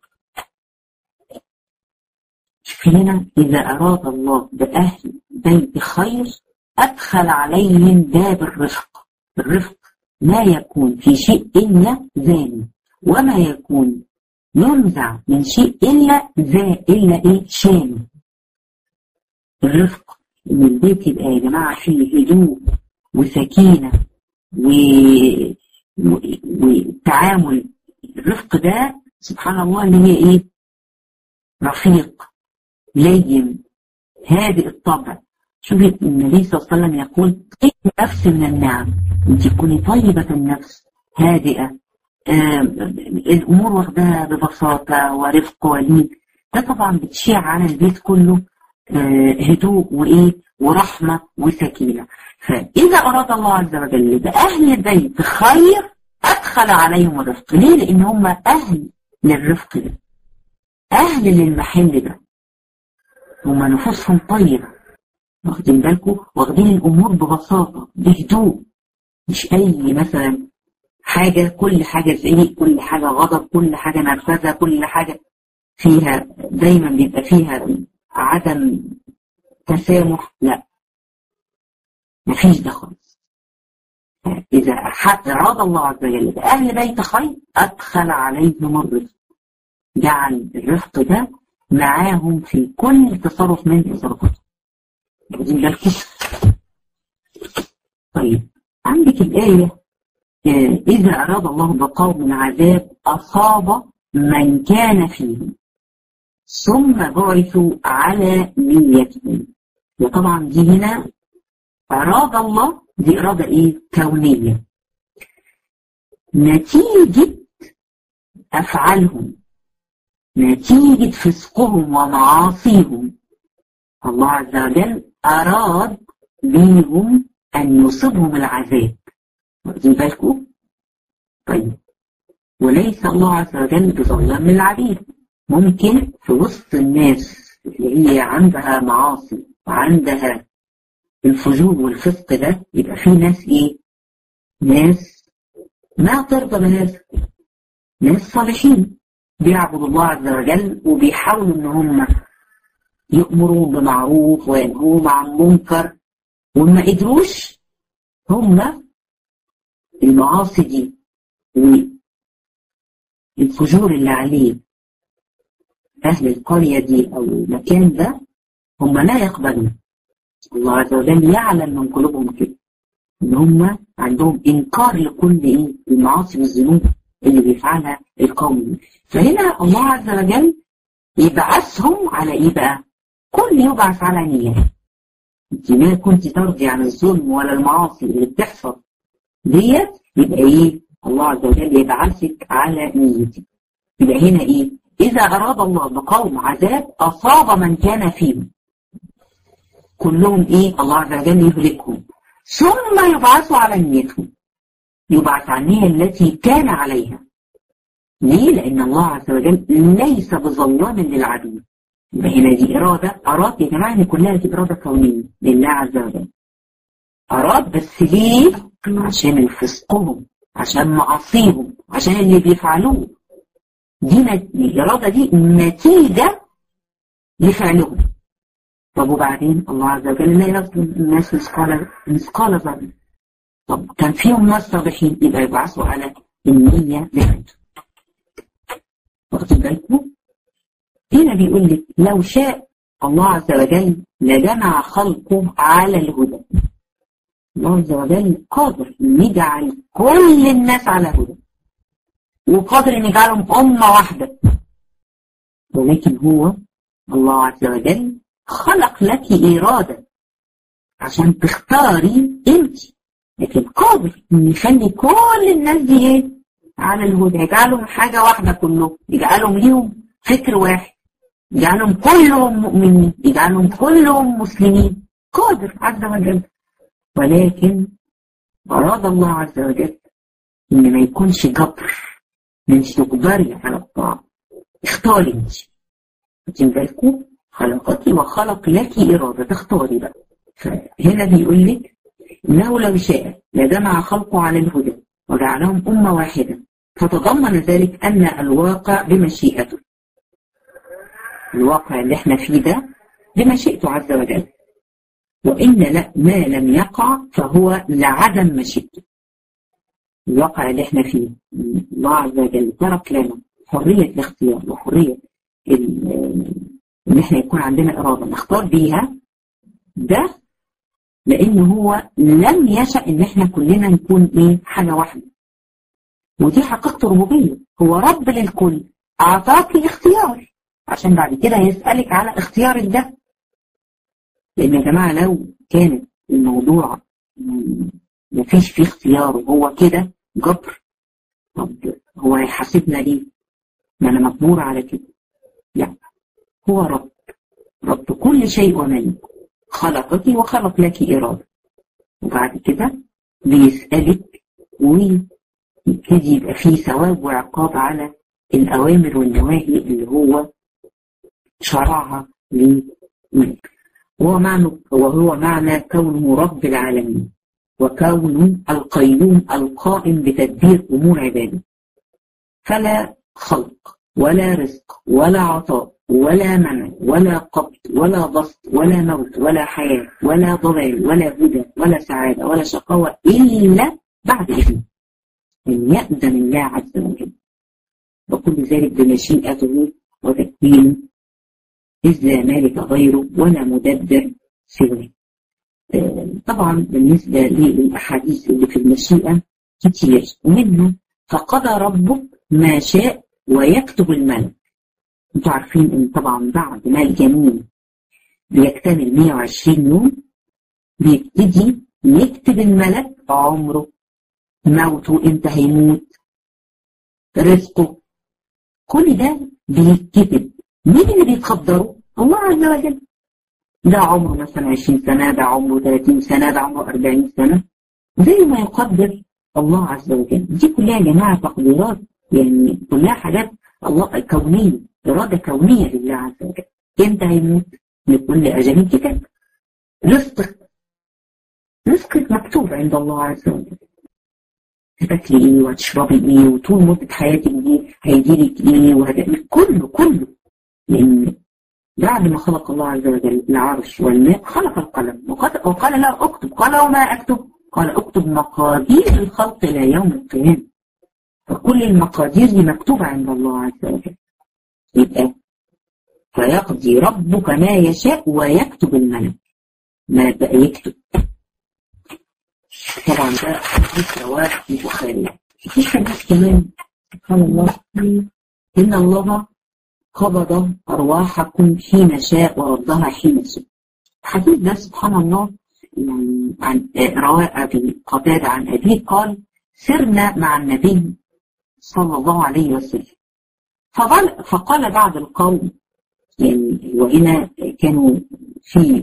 هنا إذا أراد الله بأهل بيت خير أدخل عليهم باب الرفق الرفق ما يكون في شيء إلا زاني وما يكون ينزع من شيء إلا ذا إلا إيه شان الرفق إن البيت يبقى يا جماعة فيه هدوء وسكينة و... و... وتعامل الرفق ده سبحان الله اللي هي إيه رفيق لين هادئ الطبع شوفي النبي صلى الله عليه وسلم يقول طيب نفس من النعم انت تكوني طيبة النفس هادئة آه الأمور واخدها ببساطة ورفق ولين ده طبعا بتشيع على البيت كله آه هدوء وإيه ورحمة وسكينة فإذا أراد الله عز وجل بأهل البيت خير أدخل عليهم الرفق ليه؟ لأن هم أهل للرفق ده أهل للمحل ده هم نفوسهم طيبة واخدين بالكم واخدين الأمور ببساطة بهدوء مش أي مثلا حاجة كل حاجة زعيق كل حاجة غضب كل حاجة نرفزة كل حاجة فيها دايما بيبقى فيها عدم تسامح لا مفيش ده خالص إذا أراد الله عز وجل بأهل بيت خير أدخل عليهم الرزق جعل الرفق ده معاهم في كل تصرف من تصرفاتهم واخدين بالكم طيب عندك الآية إذا أراد الله بقوم عذاب أصاب من كان فيهم ثم بعثوا على نيتهم وطبعا دي هنا أراد الله دي إرادة إيه؟ كونية نتيجة أفعالهم نتيجة فسقهم ومعاصيهم الله عز وجل أراد بيهم أن يصيبهم العذاب واخدين بالكم؟ طيب وليس الله عز وجل بظلام للعبيد ممكن في وسط الناس اللي هي عندها معاصي وعندها الفجور والفسق ده يبقى في ناس ايه؟ ناس ما ترضى بهذا ناس صالحين بيعبدوا الله عز وجل وبيحاولوا ان هم يأمرون بمعروف وينهون عن منكر وما قدروش هم المعاصي دي والفجور اللي عليه أهل القرية دي أو المكان ده هم لا يقبلون الله عز وجل يعلم من قلوبهم كده إن هم عندهم إنكار لكل إيه المعاصي والذنوب اللي بيفعلها القوم فهنا الله عز وجل يبعثهم على إيه بقى؟ كل يبعث على نية انت ما كنت ترضي عن الظلم ولا المعاصي اللي بتحصل ديت يبقى ايه الله عز وجل يبعثك على نيتك يبقى هنا ايه اذا اراد الله بقوم عذاب اصاب من كان فيهم كلهم ايه الله عز وجل يهلكهم ثم يبعثوا على نيتهم يبعث على النية التي كان عليها ليه لان الله عز وجل ليس بظلام للعبيد يبقى هنا دي إرادة أراد يا جماعة إن كلها دي إرادة كونية لله عز وجل أراد بس ليه؟ عشان الفسقهم عشان معاصيهم عشان اللي بيفعلوه دي نت... الإرادة دي نتيجة لفعلهم طب وبعدين الله عز وجل لا يظلم الناس مثقال مثقال ذرة طب كان فيهم ناس صالحين يبقى يبعثوا على النية بتاعتهم واخدين بالكم؟ هنا بيقول لك لو شاء الله عز وجل لجمع خلقه على الهدى الله عز وجل قادر ان يجعل كل الناس على هدى وقادر ان يجعلهم امه واحده ولكن هو الله عز وجل خلق لك اراده عشان تختاري انت لكن قادر ان يخلي كل الناس دي ايه على الهدى يجعلهم حاجه واحده كلهم يجعلهم ليهم فكر واحد يجعلهم كلهم مؤمنين يجعلهم كلهم مسلمين قادر عز وجل ولكن أراد الله عز وجل إن ما يكونش جبر انت تقدري على الطاعة اختاري انت واخدين بالكم خلقتي وخلق لك إرادة تختاري بقى فهنا بيقول لك إنه لو شاء لجمع خلقه على الهدى وجعلهم أمة واحدة فتضمن ذلك أن الواقع بمشيئته الواقع اللي احنا فيه ده بمشيئته عز وجل وإن لا ما لم يقع فهو لعدم مشيئته الواقع اللي احنا فيه الله عز وجل ترك لنا حرية الاختيار وحرية ان احنا يكون عندنا إرادة نختار بيها ده لأن هو لم يشأ ان احنا كلنا نكون ايه حاجة واحدة ودي حقيقة الربوبية هو رب للكل أعطاك الاختيار عشان بعد كده يسألك على اختيارك ده لأن يا جماعة لو كانت الموضوع مفيش فيه اختيار وهو كده جبر طب هو هيحاسبنا ليه؟ ما أنا مجبور على كده لا هو رب رب كل شيء وملك خلقك وخلق لك إرادة وبعد كده بيسألك ويبتدي يبقى فيه ثواب وعقاب على الأوامر والنواهي اللي هو شرعها لملك وهو معنى وهو معنى كونه رب العالمين وكونه القيوم القائم بتدبير أمور عباده فلا خلق ولا رزق ولا عطاء ولا منع ولا قبض ولا بسط ولا موت ولا حياة ولا ضلال ولا هدى ولا سعادة ولا شقاوة إلا بعد إذن إن يأذن الله عز وجل وكل ذلك بمشيئته وتكوينه إذ لا مالك غيره ولا مدبر سواه طبعا بالنسبة للأحاديث اللي في المشيئة كتير ومنها فقضى ربك ما شاء ويكتب الملك انتوا عارفين ان طبعا بعد ما الجنين بيكتمل 120 يوم بيبتدي يكتب الملك عمره موته امتى هيموت رزقه كل ده بيتكتب مين اللي بيتخدره؟ الله عز وجل ده عمره مثلا 20 سنة ده عمره 30 سنة ده عمره 40 سنة زي ما يقدر الله عز وجل دي كلها يا جماعة تقديرات يعني كلها حاجات الله كونية إرادة كونية لله عز وجل امتى هيموت لكل أجل كتاب رزقك رزقك مكتوب عند الله عز وجل هتاكلي ايه وهتشربي ايه وطول مدة حياتك دي هيجيلك ايه وهتعمل كله كله لأن بعد ما خلق الله عز وجل العرش والماء خلق القلم وقال له اكتب قال وما اكتب قال اكتب مقادير الخلق الى يوم القيامه فكل المقادير دي مكتوبه عند الله عز وجل يبقى فيقضي ربك ما يشاء ويكتب الملك ما بقى يكتب طبعا ده حديث رواه البخاري في حديث كمان سبحان الله ان الله قبض أرواحكم حين شاء وردها حين شاء الحديث ده سبحان الله يعني عن رواه أبي قتادة عن أبيه قال سرنا مع النبي صلى الله عليه وسلم فقال, فقال بعض القوم يعني وهنا كانوا في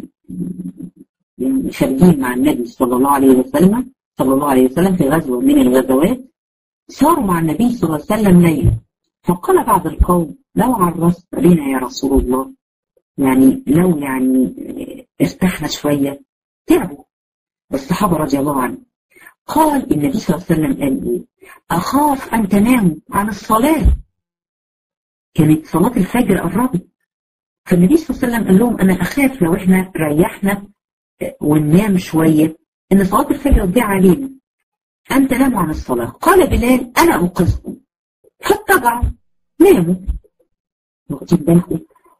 يعني خارجين مع النبي صلى الله عليه وسلم صلى الله عليه وسلم في غزوة من الغزوات صاروا مع النبي صلى الله عليه وسلم ليلا فقال بعض القوم لو عرست بنا يا رسول الله يعني لو يعني ارتحنا شوية تعبوا الصحابة رضي الله عنهم قال النبي صلى الله عليه وسلم قال ايه أخاف أن تناموا عن الصلاة كانت صلاة الفجر قربت فالنبي صلى الله عليه وسلم قال لهم أنا أخاف لو إحنا ريحنا وننام شوية إن صلاة الفجر تضيع علينا أن تناموا عن الصلاة قال بلال أنا أنقذكم فاتبعوا ناموا واخدين بالكم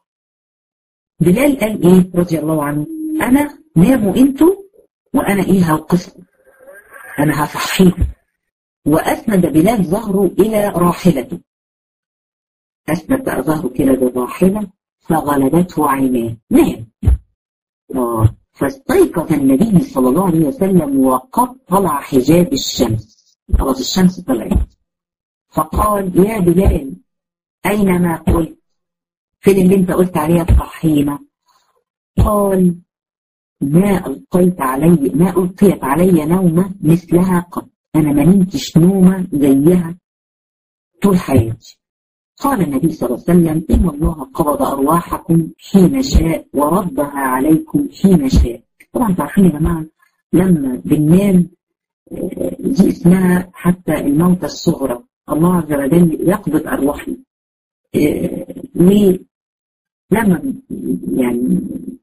بلال قال ايه رضي الله عنه انا ناموا انتوا وانا ايه هوقفكم انا هصحيكم واسند بلال ظهره الى راحلته اسند بقى ظهره كده للراحله فغلبته عيناه نام آه. فاستيقظ النبي صلى الله عليه وسلم وقد طلع حجاب الشمس خلاص الشمس طلعت فقال يا بلال أين ما قلت فين اللي انت قلت عليها تصحينا قال ما ألقيت علي ما ألقيت علي نومة مثلها قط أنا ما نمتش نومة زيها طول حياتي قال النبي صلى الله عليه وسلم إن الله قبض أرواحكم حين شاء وردها عليكم حين شاء طبعا تعرفين يا جماعة لما بننام دي اسمها حتى الموتى الصغرى الله عز وجل يقبض أرواحنا ولما يعني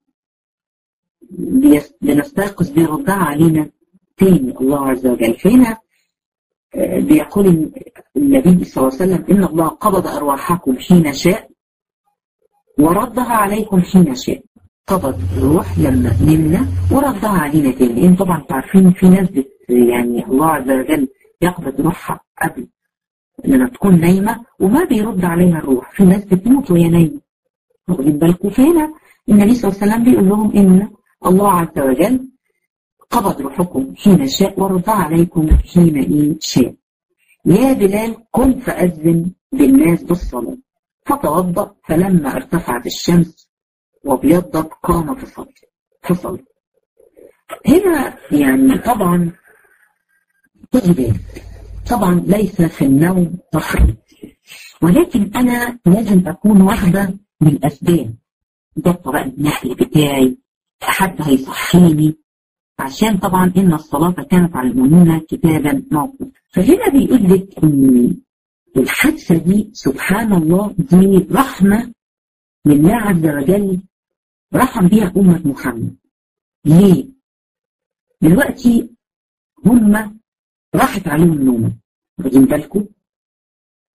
بنستيقظ بيردها علينا تاني الله عز وجل فهنا بيقول النبي صلى الله عليه وسلم إن الله قبض أرواحكم حين شاء وردها عليكم حين شاء قبض الروح لما نمنا وردها علينا تاني انتم طبعا تعرفين في ناس يعني الله عز وجل يقبض روحها قبل لما تكون نايمة وما بيرد عليها الروح في ناس بتموت وهي نايمة واخدين بالكم فهنا النبي صلى الله عليه وسلم بيقول لهم إن الله عز وجل قبض روحكم حين شاء ورضى عليكم حين إيه شاء يا بلال قم فأذن بالناس بالصلاة فتوضأ فلما ارتفعت الشمس وابيضت قام فصلى فصلى هنا يعني طبعا خدي بالك طبعا ليس في النوم تفريط ولكن أنا لازم أكون واحدة من الأسباب ده طبعا النحل بتاعي حد هيصحيني عشان طبعا إن الصلاة كانت على المؤمنين كتابا موقوف فهنا بيقول لك إن الحادثة دي سبحان الله دي رحمة من الله عز وجل رحم بيها أمة محمد ليه؟ دلوقتي هم راحت عليهم النوم واخدين بالكم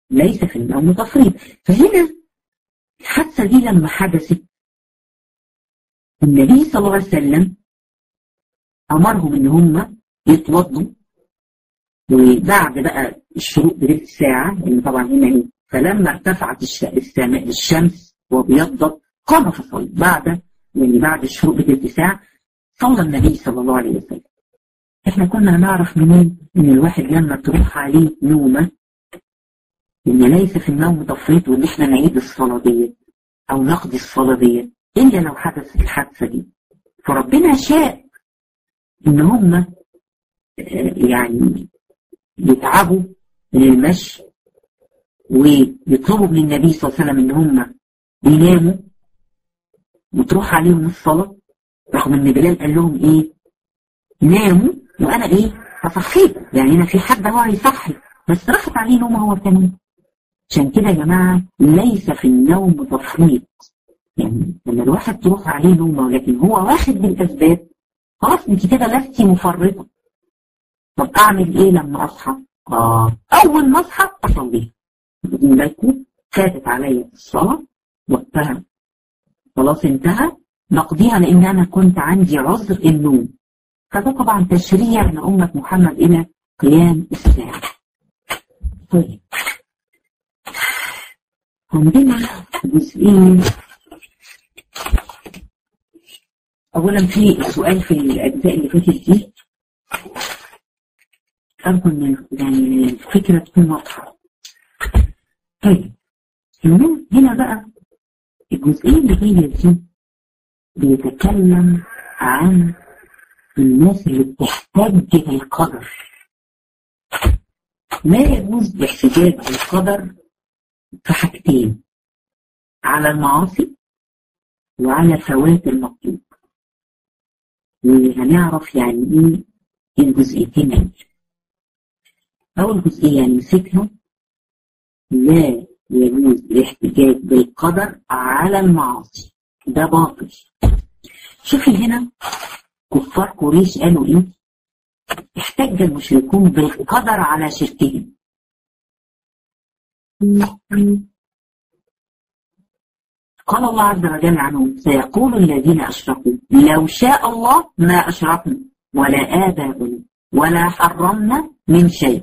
ليس في النوم تفريط فهنا الحادثة دي لما حدثت النبي صلى الله عليه وسلم أمرهم إن هم يتوضوا وبعد بقى الشروق بثلث ساعة لأن طبعا هنا إيه فلما ارتفعت السماء الشمس وابيضت قام فصلى بعد يعني بعد الشروق بثلث ساعة صلى النبي صلى الله عليه وسلم احنا كنا نعرف منين ان الواحد لما تروح عليه نومة ان ليس في النوم تفريط وان احنا نعيد الصلاة دي او نقضي الصلاة دي الا لو حدثت الحادثة دي فربنا شاء ان هم يعني يتعبوا من المشي ويطلبوا من النبي صلى الله عليه وسلم ان هم يناموا وتروح عليهم الصلاة رغم ان بلال قال لهم ايه ناموا وانا ايه هصحيكم يعني انا في حد هو هيصحي بس راحت عليه نوم هو كمان عشان كده يا جماعة ليس في النوم تفريط يعني لما الواحد تروح عليه نومه لكن هو واخد بالاسباب خلاص انت كده لستي مفرطة طب اعمل ايه لما اصحى اه اول ما اصحى اصلي واخدين بالكم فاتت عليا الصلاة وقتها خلاص انتهى نقضيها لان انا كنت عندي عذر النوم فده طبعا تشريع لأمة محمد إلى قيام الساعة طيب عندنا جزئين أولا في سؤال في الأجزاء اللي فاتت دي أرجو إن يعني الفكرة تكون واضحة طيب هنا بقى الجزئين اللي هي دي بيتكلم عن الناس اللي بتحتج بالقدر ما يجوز الاحتجاج بالقدر في حاجتين على المعاصي وعلى فوات المطلوب وهنعرف يعني ايه الجزئيتين أول جزئية نمسكها لا يجوز الاحتجاج بالقدر على المعاصي ده باطل شوفي هنا كفار قريش قالوا ايه احتج المشركون بالقدر على شركهم قال الله عز وجل عنهم سيقول الذين أشركوا لو شاء الله ما أشركنا ولا آباؤنا ولا حرمنا من شيء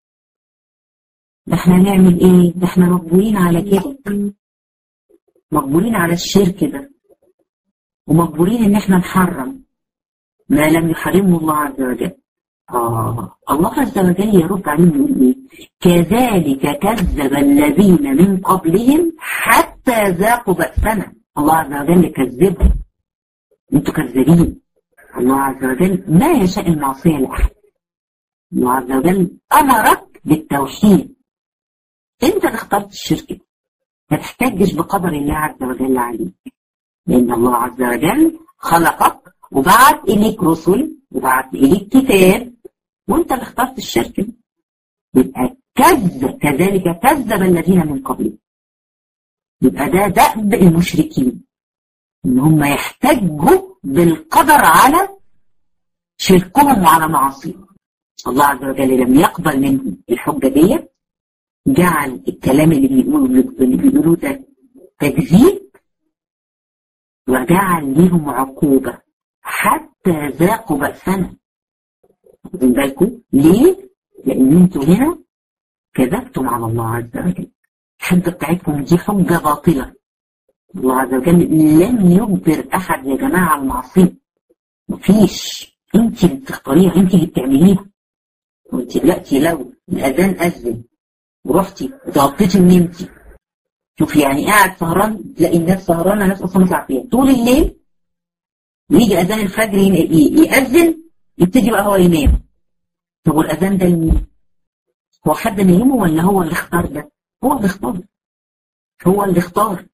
ده احنا نعمل ايه ده احنا مجبورين على كده مجبورين على الشرك ده ومجبورين ان احنا نحرم ما لم يحرمه الله عز وجل آه الله عز وجل يرد عليهم يقول ايه كذلك كذب الذين من قبلهم حتى ذاقوا بأسنا الله عز وجل كذبهم انتوا كذابين الله عز وجل ما يشاء المعصية لأحد الله عز وجل أمرك بالتوحيد انت اللي اخترت الشرك ما تحتاجش بقدر الله عز وجل عليك لأن الله عز وجل خلقك وبعت إليك رسل وبعت إليك كتاب وانت اللي اخترت الشرك يبقى كذب كذلك كذب الذين من قبلهم يبقى ده دأب المشركين ان هم يحتجوا بالقدر على شركهم وعلى معاصيهم الله عز وجل لم يقبل منهم الحجة دي جعل الكلام اللي بيقولوا اللي بيقولوه ده تكذيب وجعل ليهم عقوبة حتى ذاقوا بأسنا واخدين بالكم ليه؟ لأن انتوا هنا كذبتم على الله عز وجل الحجة بتاعتكم دي حجة باطلة الله عز وجل لم يجبر أحد يا جماعة على المعصية مفيش انت اللي بتختاريها انت اللي بتعمليها وانت دلوقتي لو الأذان أذن ورحتي وتغطيتي ونمتي شوف يعني قاعد سهران تلاقي الناس سهرانة ناس أصلا مش عارفين طول الليل ويجي أذان الفجر يأذن يبتدي بقى هو ينام طب والأذان ده لمين؟ هو حد نايمه ولا هو اللي اختار ده؟ هو اللي اختار هو اللي اختار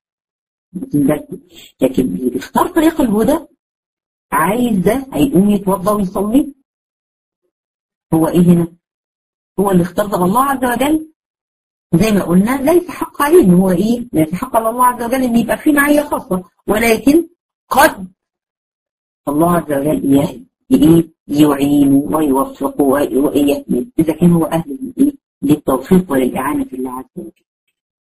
لكن اللي بيختار طريق الهدى عايز ده هيقوم يتوضا ويصلي هو ايه هنا؟ هو اللي اختار ده الله عز وجل زي ما قلنا ليس حق عليه ان هو ايه؟ ليس حق على الله عز وجل ان يبقى في معيه خاصه ولكن قد الله عز وجل يهدي يعين ويوفق ويهدي إذا كان هو أهل للتوفيق وللإعانة في الله عز وجل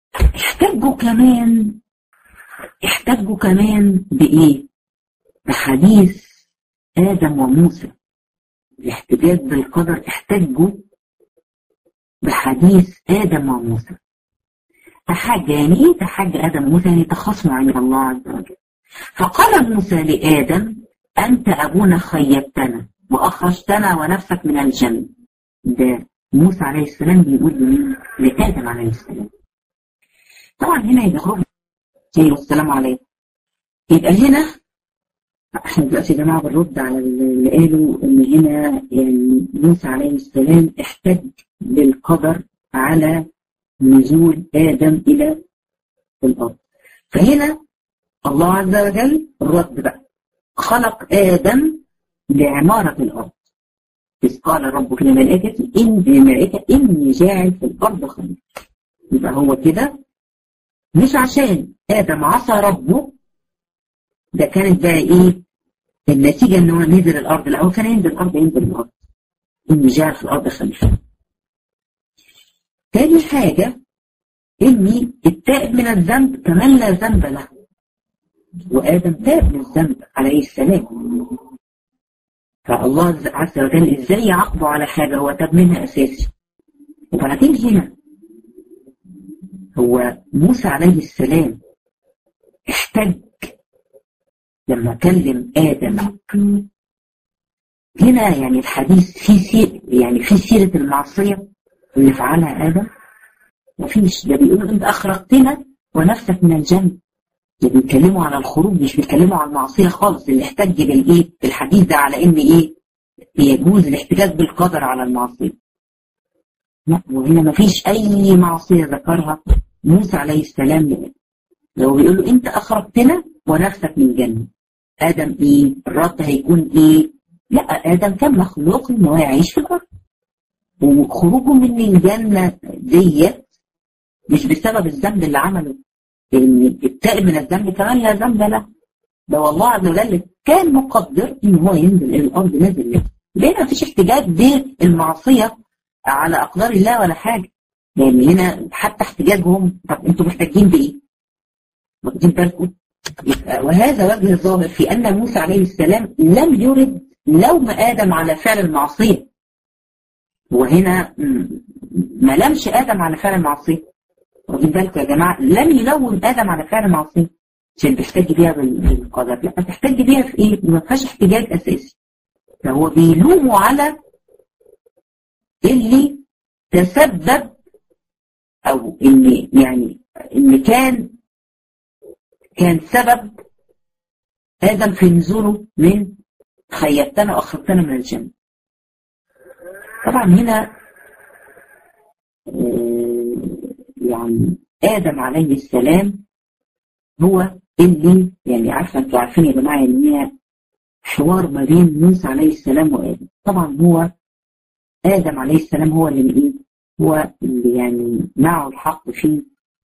احتجوا كمان احتجوا كمان بإيه؟ بحديث آدم وموسى الاحتجاج بالقدر احتجوا بحديث آدم وموسى تحاج يعني ايه تحاج آدم وموسى يعني تخاصموا عند الله عز وجل فقال موسى لآدم أنت أبونا خيبتنا وأخرجتنا ونفسك من الجنة ده موسى عليه السلام بيقول لمين؟ لآدم عليه السلام طبعا هنا يبقى والسلام عليكم يبقى هنا احنا دلوقتي يا جماعه بنرد على اللي قالوا ان هنا يعني موسى عليه السلام احتج بالقدر على نزول ادم الى الارض فهنا الله عز وجل الرد بقى خلق ادم لعماره الارض إذ قال ربك للملائكة إن للملائكة إني جاعل في الأرض خليفة يبقى هو كده مش عشان آدم عصى ربه ده كانت بقى إيه النتيجة إن هو نزل الأرض لا هو كان ينزل الأرض ينزل الأرض إني جاعل في الأرض خليفة تاني حاجة إني التائب من الذنب كمان لا ذنب له وآدم تاب من الذنب عليه السلام فالله عز وجل ازاي يعاقبه على حاجة هو تاب منها اساسي وبعدين هنا هو موسى عليه السلام احتج لما كلم آدم هنا يعني الحديث في سير يعني في سيرة المعصية اللي فعلها آدم مفيش ده بيقول انت أخرجتنا ونفسك من الجنة ده بيتكلموا على الخروج مش بيتكلموا على المعصية خالص اللي احتج بالايه بالحديث ده على ان ايه يجوز الاحتجاج بالقدر على المعصية لا وهنا مفيش اي معصية ذكرها موسى عليه السلام لو بيقول له انت اخرجتنا ونفسك من الجنة ادم ايه الرد هيكون ايه لا ادم كان مخلوق ان هو يعيش في الارض وخروجه من الجنة ديت مش بسبب الذنب اللي عمله ان التائب من الذنب كمان لا ذنب له ده والله عز وجل كان مقدر ان هو ينزل الى الارض نازل له ليه ما فيش احتجاج بالمعصيه على اقدار الله ولا حاجه لان هنا حتى احتجاجهم طب انتوا محتاجين بايه؟ واخدين بالكم؟ وهذا وجه الظاهر في ان موسى عليه السلام لم يرد لوم ادم على فعل المعصيه وهنا ما لمش ادم على فعل المعصيه واخدين بالكم يا جماعه لم يلوم ادم على فعل معصيه عشان تحتاج بيها بالقدر لا تحتاج بيها في ايه؟ ما فيهاش احتجاج اساسي فهو بيلومه على اللي تسبب او ان يعني ان كان كان سبب ادم في نزوله من خيبتنا واخرجتنا من الجنه طبعا هنا يعني آدم عليه السلام هو اللي يعني عارفة انتوا عارفين يا جماعة ان هي حوار ما بين موسى عليه السلام وآدم طبعا هو آدم عليه السلام هو اللي ايه هو اللي يعني معه الحق في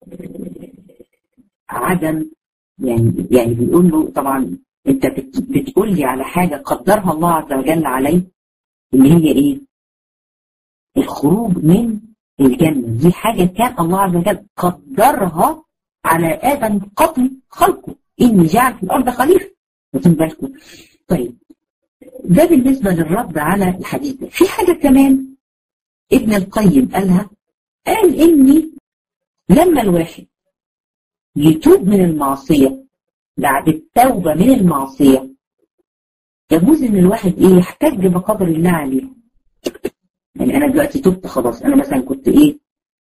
عدم يعني يعني بيقول له طبعا انت بتقول لي على حاجة قدرها الله عز وجل علي اللي هي ايه الخروج من الجنة دي حاجة كان الله عز وجل قدرها على آدم قبل خلقه إني جعل في الأرض خليفة واخدين بالكم طيب ده بالنسبة للرد على الحديث ده في حاجة كمان ابن القيم قالها قال إني لما الواحد يتوب من المعصية بعد التوبة من المعصية يجوز إن الواحد إيه يحتج بقدر الله عليه يعني انا دلوقتي تبت خلاص انا مثلا كنت ايه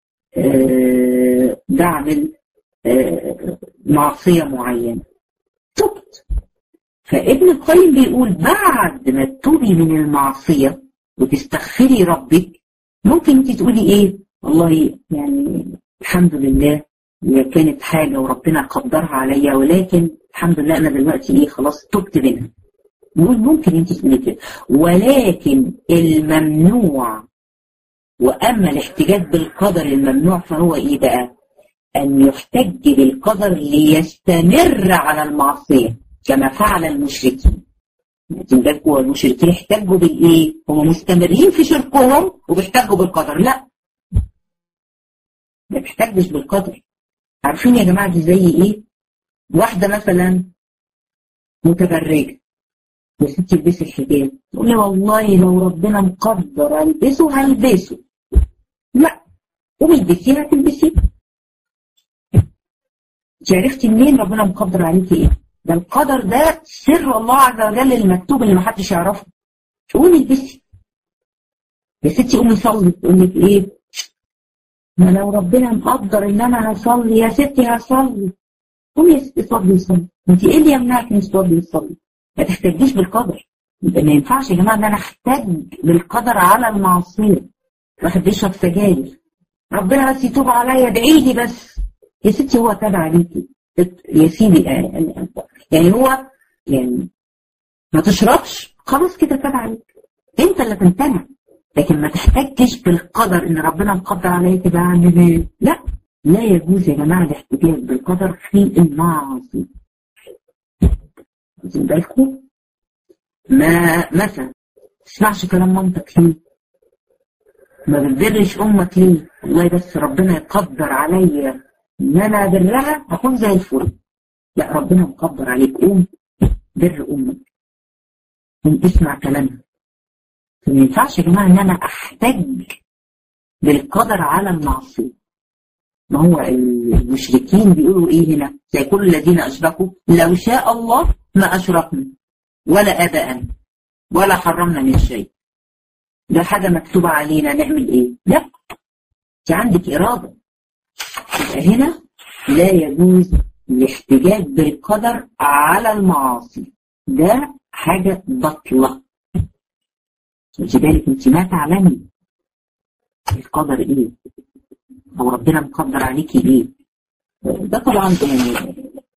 آه بعمل آه معصية معينة تبت فابن القيم بيقول بعد ما تتوبي من المعصية وتستغفري ربك ممكن انت تقولي ايه والله يعني الحمد لله هي كانت حاجة وربنا قدرها عليا ولكن الحمد لله انا دلوقتي ايه خلاص تبت منها نقول ممكن انت تقولي كده ولكن الممنوع واما الاحتجاج بالقدر الممنوع فهو ايه بقى ان يحتج بالقدر ليستمر على المعصيه كما فعل المشركين بالكم المشركين احتجوا بالايه هم مستمرين في شركهم وبيحتجوا بالقدر لا ما بيحتجش بالقدر عارفين يا جماعة دي زي ايه واحدة مثلا متبرجة يا ستي البسي الحجاب تقول لي والله لو ربنا مقدر البسه هلبسه لا قومي البسيه هتلبسيه انت عرفتي منين ربنا مقدر عليكي ايه ده القدر ده سر الله عز وجل المكتوب اللي محدش يعرفه قومي البسي يا ستي قومي صلي تقول لك ايه ما لو ربنا مقدر ان انا هصلي يا ستي هصلي قومي يا ستي صلي وصلي انت ايه اللي يمنعك انك تصلي وتصلي ما تحتاجيش بالقدر يبقى ما ينفعش يا جماعه ان انا احتاج بالقدر على المعصيه واحد بيشرب سجاير ربنا بس يتوب عليا ادعي لي بس يا ستي هو تاب عليكي يا سيدي يعني هو يعني ما تشربش خلاص كده تاب عليك انت اللي تمتنع لكن ما تحتجش بالقدر ان ربنا مقدر عليا كده اعمل ايه لا لا يجوز يا جماعه الاحتجاج بالقدر في المعاصي واخدين بالكم ما مثلا ما تسمعش كلام مامتك ليه ما بتبرش امك ليه والله بس ربنا يقدر عليا ان انا ابرها اكون زي الفل لا ربنا مقدر عليك قوم بر امك قوم اسمع كلامها ما ينفعش يا جماعه ان انا احتج بالقدر على المعصيه ما هو المشركين بيقولوا ايه هنا زي كل الذين اشركوا لو شاء الله ما اشركنا ولا اباءنا ولا حرمنا من شيء ده حاجه مكتوبه علينا نعمل ايه لا انت عندك اراده يبقى هنا لا يجوز الاحتجاج بالقدر على المعاصي ده حاجه بطله خدي بالك انت ما تعلمي القدر ايه او ربنا مقدر عليكي ايه ده طبعا يعني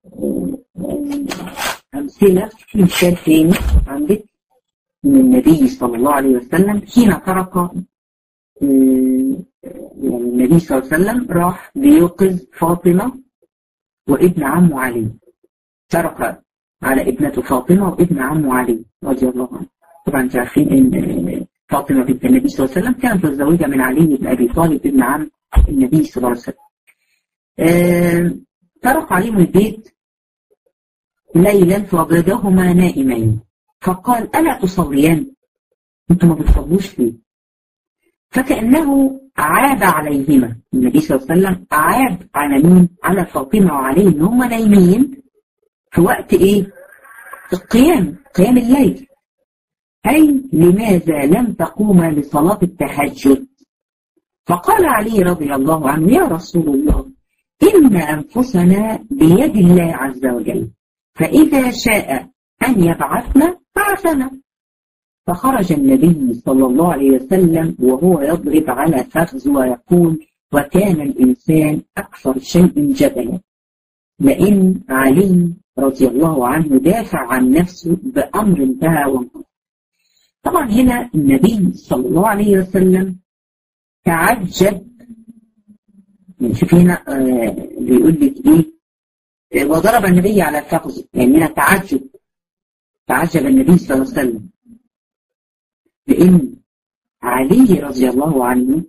امثله في مثال تاني عندك من النبي صلى الله عليه وسلم حين ترك يعني النبي صلى الله عليه وسلم راح بيوقظ فاطمه وابن عمه علي ترك على ابنته فاطمه وابن عمه علي رضي الله عنه طبعا انتوا عارفين ان فاطمه بنت النبي صلى الله عليه وسلم كانت متزوجه من علي بن ابي طالب ابن عم النبي صلى الله عليه وسلم. آه طرق عليهم البيت ليلا فوجدهما نائمين فقال الا تصليان؟ انتم ما بتصلوش ليه؟ فكانه عاب عليهما النبي صلى الله عليه وسلم عاب على مين؟ على فاطمه وعلي ان هم نايمين في وقت ايه؟ القيام قيام الليل أي لماذا لم تقوم لصلاة التهجد فقال علي رضي الله عنه يا رسول الله إن أنفسنا بيد الله عز وجل فإذا شاء أن يبعثنا بعثنا فخرج النبي صلى الله عليه وسلم وهو يضرب على فخذ ويقول وكان الإنسان أكثر شيء جدلا لئن علي رضي الله عنه دافع عن نفسه بأمر انتهى وانقضى طبعا هنا النبي صلى الله عليه وسلم تعجب يعني شوف هنا آه بيقول لك ايه وضرب النبي على فخذه يعني هنا تعجب تعجب النبي صلى الله عليه وسلم لان علي رضي الله عنه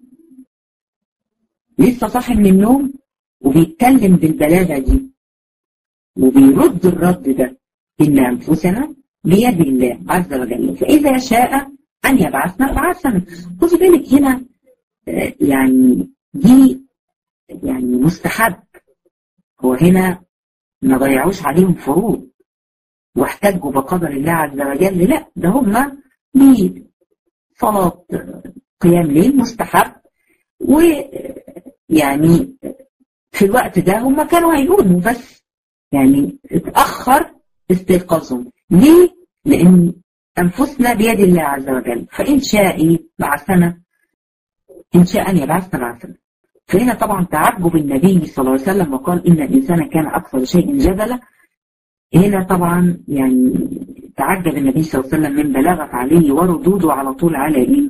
لسه صاحي من النوم وبيتكلم بالبلاغه دي وبيرد الرد ده ان انفسنا بيد الله عز وجل فإذا شاء أن يبعثنا بعثنا خذي بالك هنا يعني دي يعني مستحب هو هنا ما ضيعوش عليهم فروض واحتجوا بقدر الله عز وجل لا ده هم بصلاة قيام ليل مستحب ويعني في الوقت ده هم كانوا هيقولوا بس يعني اتأخر استيقاظهم ليه؟ لأن أنفسنا بيد الله عز وجل فإن شاء بعثنا إن شاء أن يبعثنا بعثنا فهنا طبعا تعجب النبي صلى الله عليه وسلم وقال إن الإنسان كان أكثر شيء جدلا هنا طبعا يعني تعجب النبي صلى الله عليه وسلم من بلاغة عليه وردوده على طول على إيه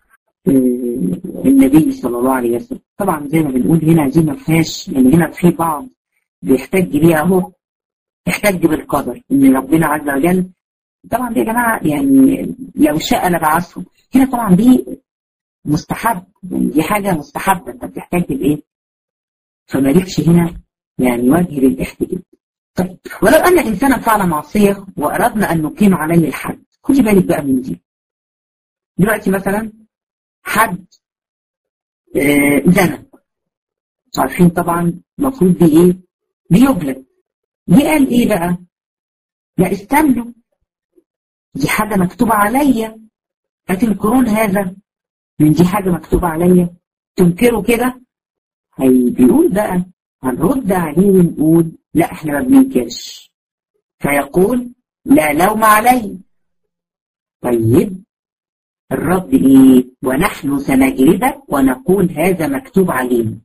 النبي صلى الله عليه وسلم طبعا زي ما بنقول هنا دي ما فيهاش يعني هنا في بعض بيحتج بيها اهو احتج بالقدر ان ربنا عز وجل طبعا دي يا جماعه يعني لو شاء لبعثهم هنا طبعا دي مستحب يعني دي حاجه مستحبه انت بتحتاج بايه؟ فمالكش هنا يعني وجه للاحتجاج طيب ولو أن الإنسان فعل معصية وأردنا أن نقيم عليه الحد خدي بالك بقى من دي دلوقتي مثلا حد آه زنى عارفين طبعا المفروض دي ايه بيجلد دي قال ايه بقى لا استنوا دي حاجة مكتوبة عليا أتنكرون هذا من دي حاجة مكتوبة عليا تنكروا كده هي بيقول بقى هنرد عليه ونقول لا احنا ما بننكرش فيقول لا لوم علي طيب الرد ايه ونحن سنجلدك ونقول هذا مكتوب علينا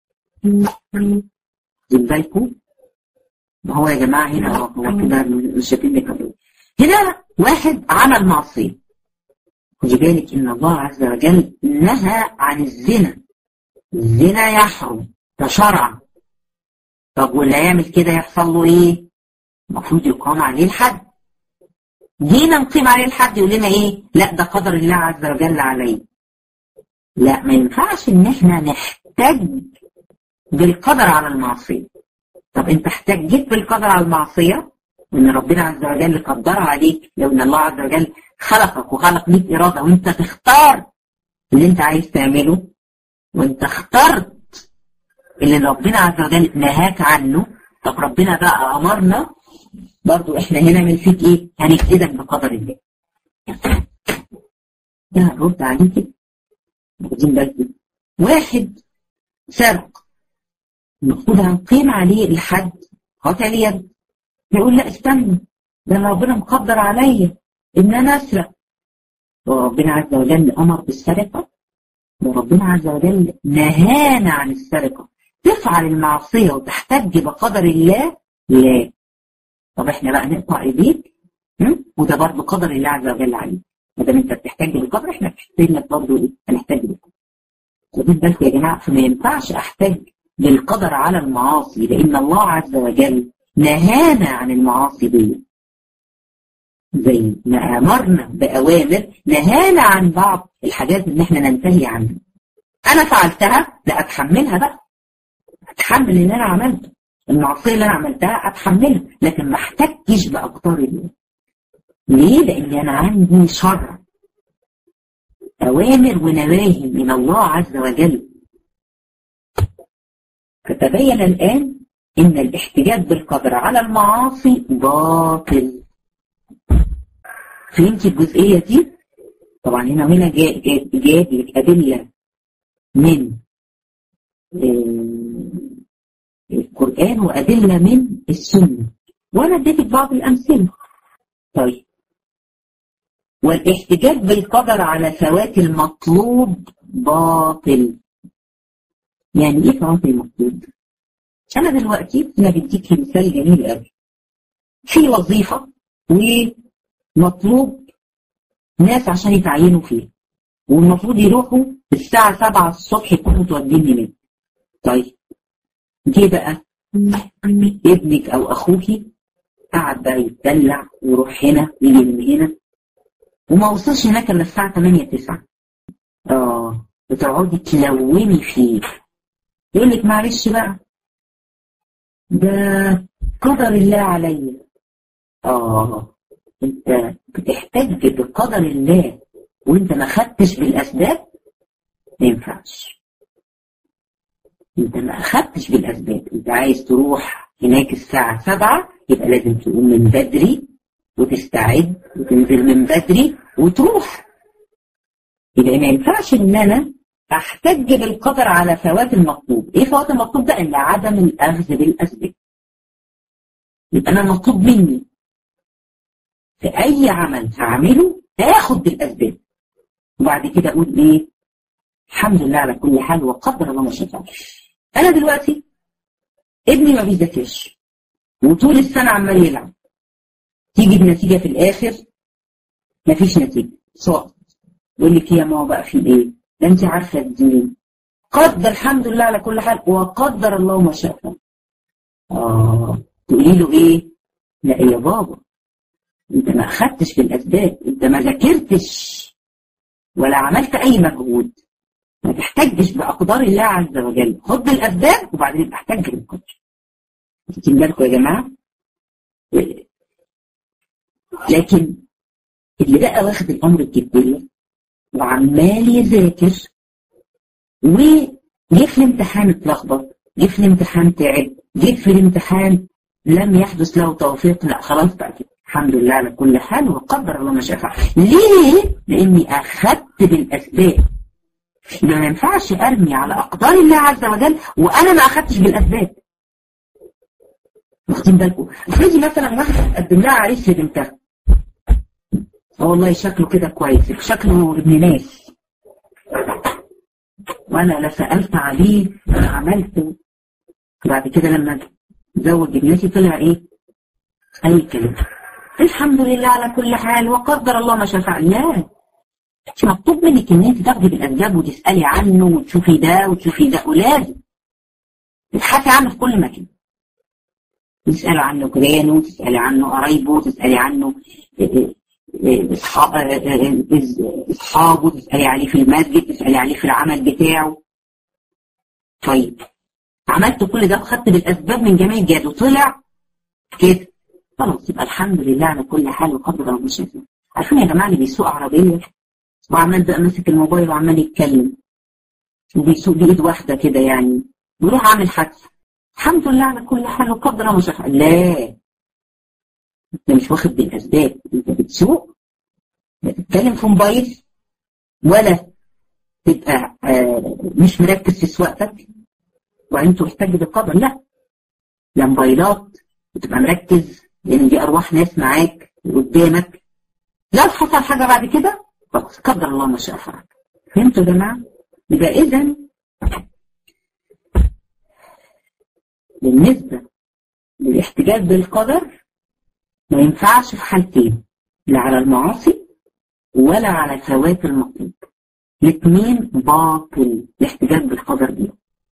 بالكم ما هو يا جماعه هنا هو كده مش شايفين هنا واحد عمل معصيه خدي بالك ان الله عز وجل نهى عن الزنا الزنا يحرم ده شرعا طب واللي يعمل كده يحصل له ايه؟ المفروض يقام عليه الحد جينا نقيم عليه الحد يقول لنا ايه؟ لا ده قدر الله عز وجل عليه لا ما ينفعش ان احنا نحتج بالقدر على المعصيه طب انت احتجيت بالقدر على المعصيه وان ربنا عز وجل قدرها عليك لو ان الله عز وجل خلقك وخلق ليك اراده وانت تختار اللي انت عايز تعمله وانت اخترت اللي ربنا عز وجل نهاك عنه طب ربنا بقى امرنا برضو احنا هنا من فيك ايه هنجددك بقدر الله ده رد عليك واخدين بالكم واحد سرق المفروض هنقيم عليه الحد قطع اليد يقول لا استنى ده ربنا مقدر عليا ان انا اسرق وربنا عز وجل امر بالسرقه وربنا عز وجل نهانا عن السرقه تفعل المعصيه وتحتج بقدر الله لا طب احنا بقى نقطع ايديك وده برضه قدر الله عز وجل عليك ما دام انت بتحتاج بالقدر احنا بنحتاج لك برضه ايه؟ هنحتاج بالقدر خدوا بالكم يا جماعه فما ينفعش احتاج بالقدر على المعاصي لان الله عز وجل نهانا عن المعاصي دي زي ما امرنا باوامر نهانا عن بعض الحاجات اللي احنا ننتهي عنها انا فعلتها لا اتحملها بقى اتحمل اللي انا عملته المعصيه اللي انا عملتها اتحملها لكن ما احتكش باقدار الله ليه؟ لان انا عندي شرع اوامر ونواهي من الله عز وجل فتبين الان ان الاحتجاج بالقدر على المعاصي باطل فهمتي الجزئيه دي؟ طبعا هنا هنا جاب لك ادله من القرآن وأدلة من السنة وأنا اديتك بعض الأمثلة طيب والاحتجاج بالقدر على فوات المطلوب باطل يعني ايه فوات المطلوب؟ أنا دلوقتي أنا بديك مثال جميل قوي في وظيفة ومطلوب ناس عشان يتعينوا فيها والمفروض يروحوا الساعة 7 الصبح يكونوا متوجهين هناك طيب جه بقى ابنك او اخوك قعد بقى يتدلع ويروح هنا يجي من هنا وما وصلش هناك الا الساعه 8 9 اه بتقعدي تلومي فيه يقول لك معلش بقى ده قدر الله عليا اه انت بتحتج بقدر الله وانت ما خدتش بالاسباب ما ينفعش انت ما اخدتش بالاسباب انت عايز تروح هناك الساعة سبعة يبقى لازم تقوم من بدري وتستعد وتنزل من بدري وتروح يبقى ما ينفعش ان انا احتج بالقدر على فوات المطلوب ايه فوات المطلوب ده ان عدم الاخذ بالاسباب يبقى انا مطلوب مني في اي عمل هعمله اخد بالاسباب وبعد كده اقول ايه الحمد لله على كل حال وقدر الله ما شاء انا دلوقتي ابني ما بيذاكرش وطول السنه عمال يلعب تيجي بنتيجه في الاخر مفيش نتيجه سقط يقول لك يا ماما بقى في ايه ده انت عارفه الدين قدر الحمد لله على كل حال وقدر الله ما شاء اه تقولي له ايه لا يا بابا انت ما اخدتش بالاسباب انت ما ذاكرتش ولا عملت اي مجهود ما تحتجش باقدار الله عز وجل خد بالاسباب وبعدين تحتج بالقدر واخدين بالكم يا جماعه لكن اللي بقى واخد الامر الجديه وعمال يذاكر وجه في الامتحان اتلخبط جه في الامتحان تعب جه في الامتحان لم يحدث له توفيق لا خلاص بقى كده الحمد لله على كل حال وقدر الله ما شاء فعل ليه؟ لاني اخذت بالاسباب يبقى ما ينفعش ارمي على اقدار الله عز وجل وانا ما اخذتش بالاسباب واخدين بالكم افرضي مثلا واحد قدم لها عريس لبنتها اه والله شكله كده كويس شكله ابن ناس وانا لا سالت عليه ولا عملت بعد كده لما زوج ابنتي طلع ايه اي كلمه الحمد لله على كل حال وقدر الله ما شاء فعل لا مش مطلوب منك ان انت تاخدي بالاسباب وتسالي عنه وتشوفي ده وتشوفي ده ولازم تبحثي عنه في كل مكان تسالي عنه جيرانه تسالي عنه قرايبه تسالي عنه اصحابه تسالي عليه في المسجد تسالي عليه في العمل بتاعه طيب عملت كل ده وخدت بالاسباب من جميع الجهات وطلع كده خلاص يبقى الحمد لله على كل حال وقدر الله شاء عارفين يا جماعه اللي بيسوق عربيه وعمال بقى ماسك الموبايل وعمال يتكلم وبيسوق بايد واحده كده يعني ويروح عامل حادثه الحمد لله على كل حال وقدر الله شاء لا انت مش واخد بالاسباب انت بتسوق لا تتكلم في موبايل ولا تبقى آه مش مركز في سواقتك وانت محتاج بالقدر لا لا موبايلات وتبقى مركز لان دي ارواح ناس معاك قدامك لو حصل حاجه بعد كده خلاص قدر الله ما شاء فعل فهمتوا يا جماعه؟ يبقى اذا بالنسبه للاحتجاج بالقدر ما ينفعش في حالتين لا على المعاصي ولا على فوات المطلوب الاثنين باطل الاحتجاج بالقدر دي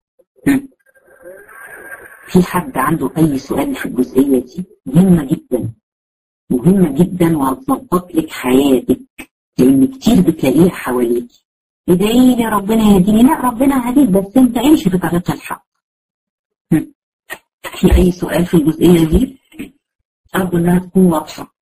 في حد عنده اي سؤال في الجزئيه دي مهمه جدا مهمه جدا وهتظبط لك حياتك لان كتير بتلاقيها حواليك ادعي لي ربنا يهديني لا ربنا هديك بس انت امشي في طريق الحق في اي سؤال في الجزئيه دي ارجو انها تكون واضحه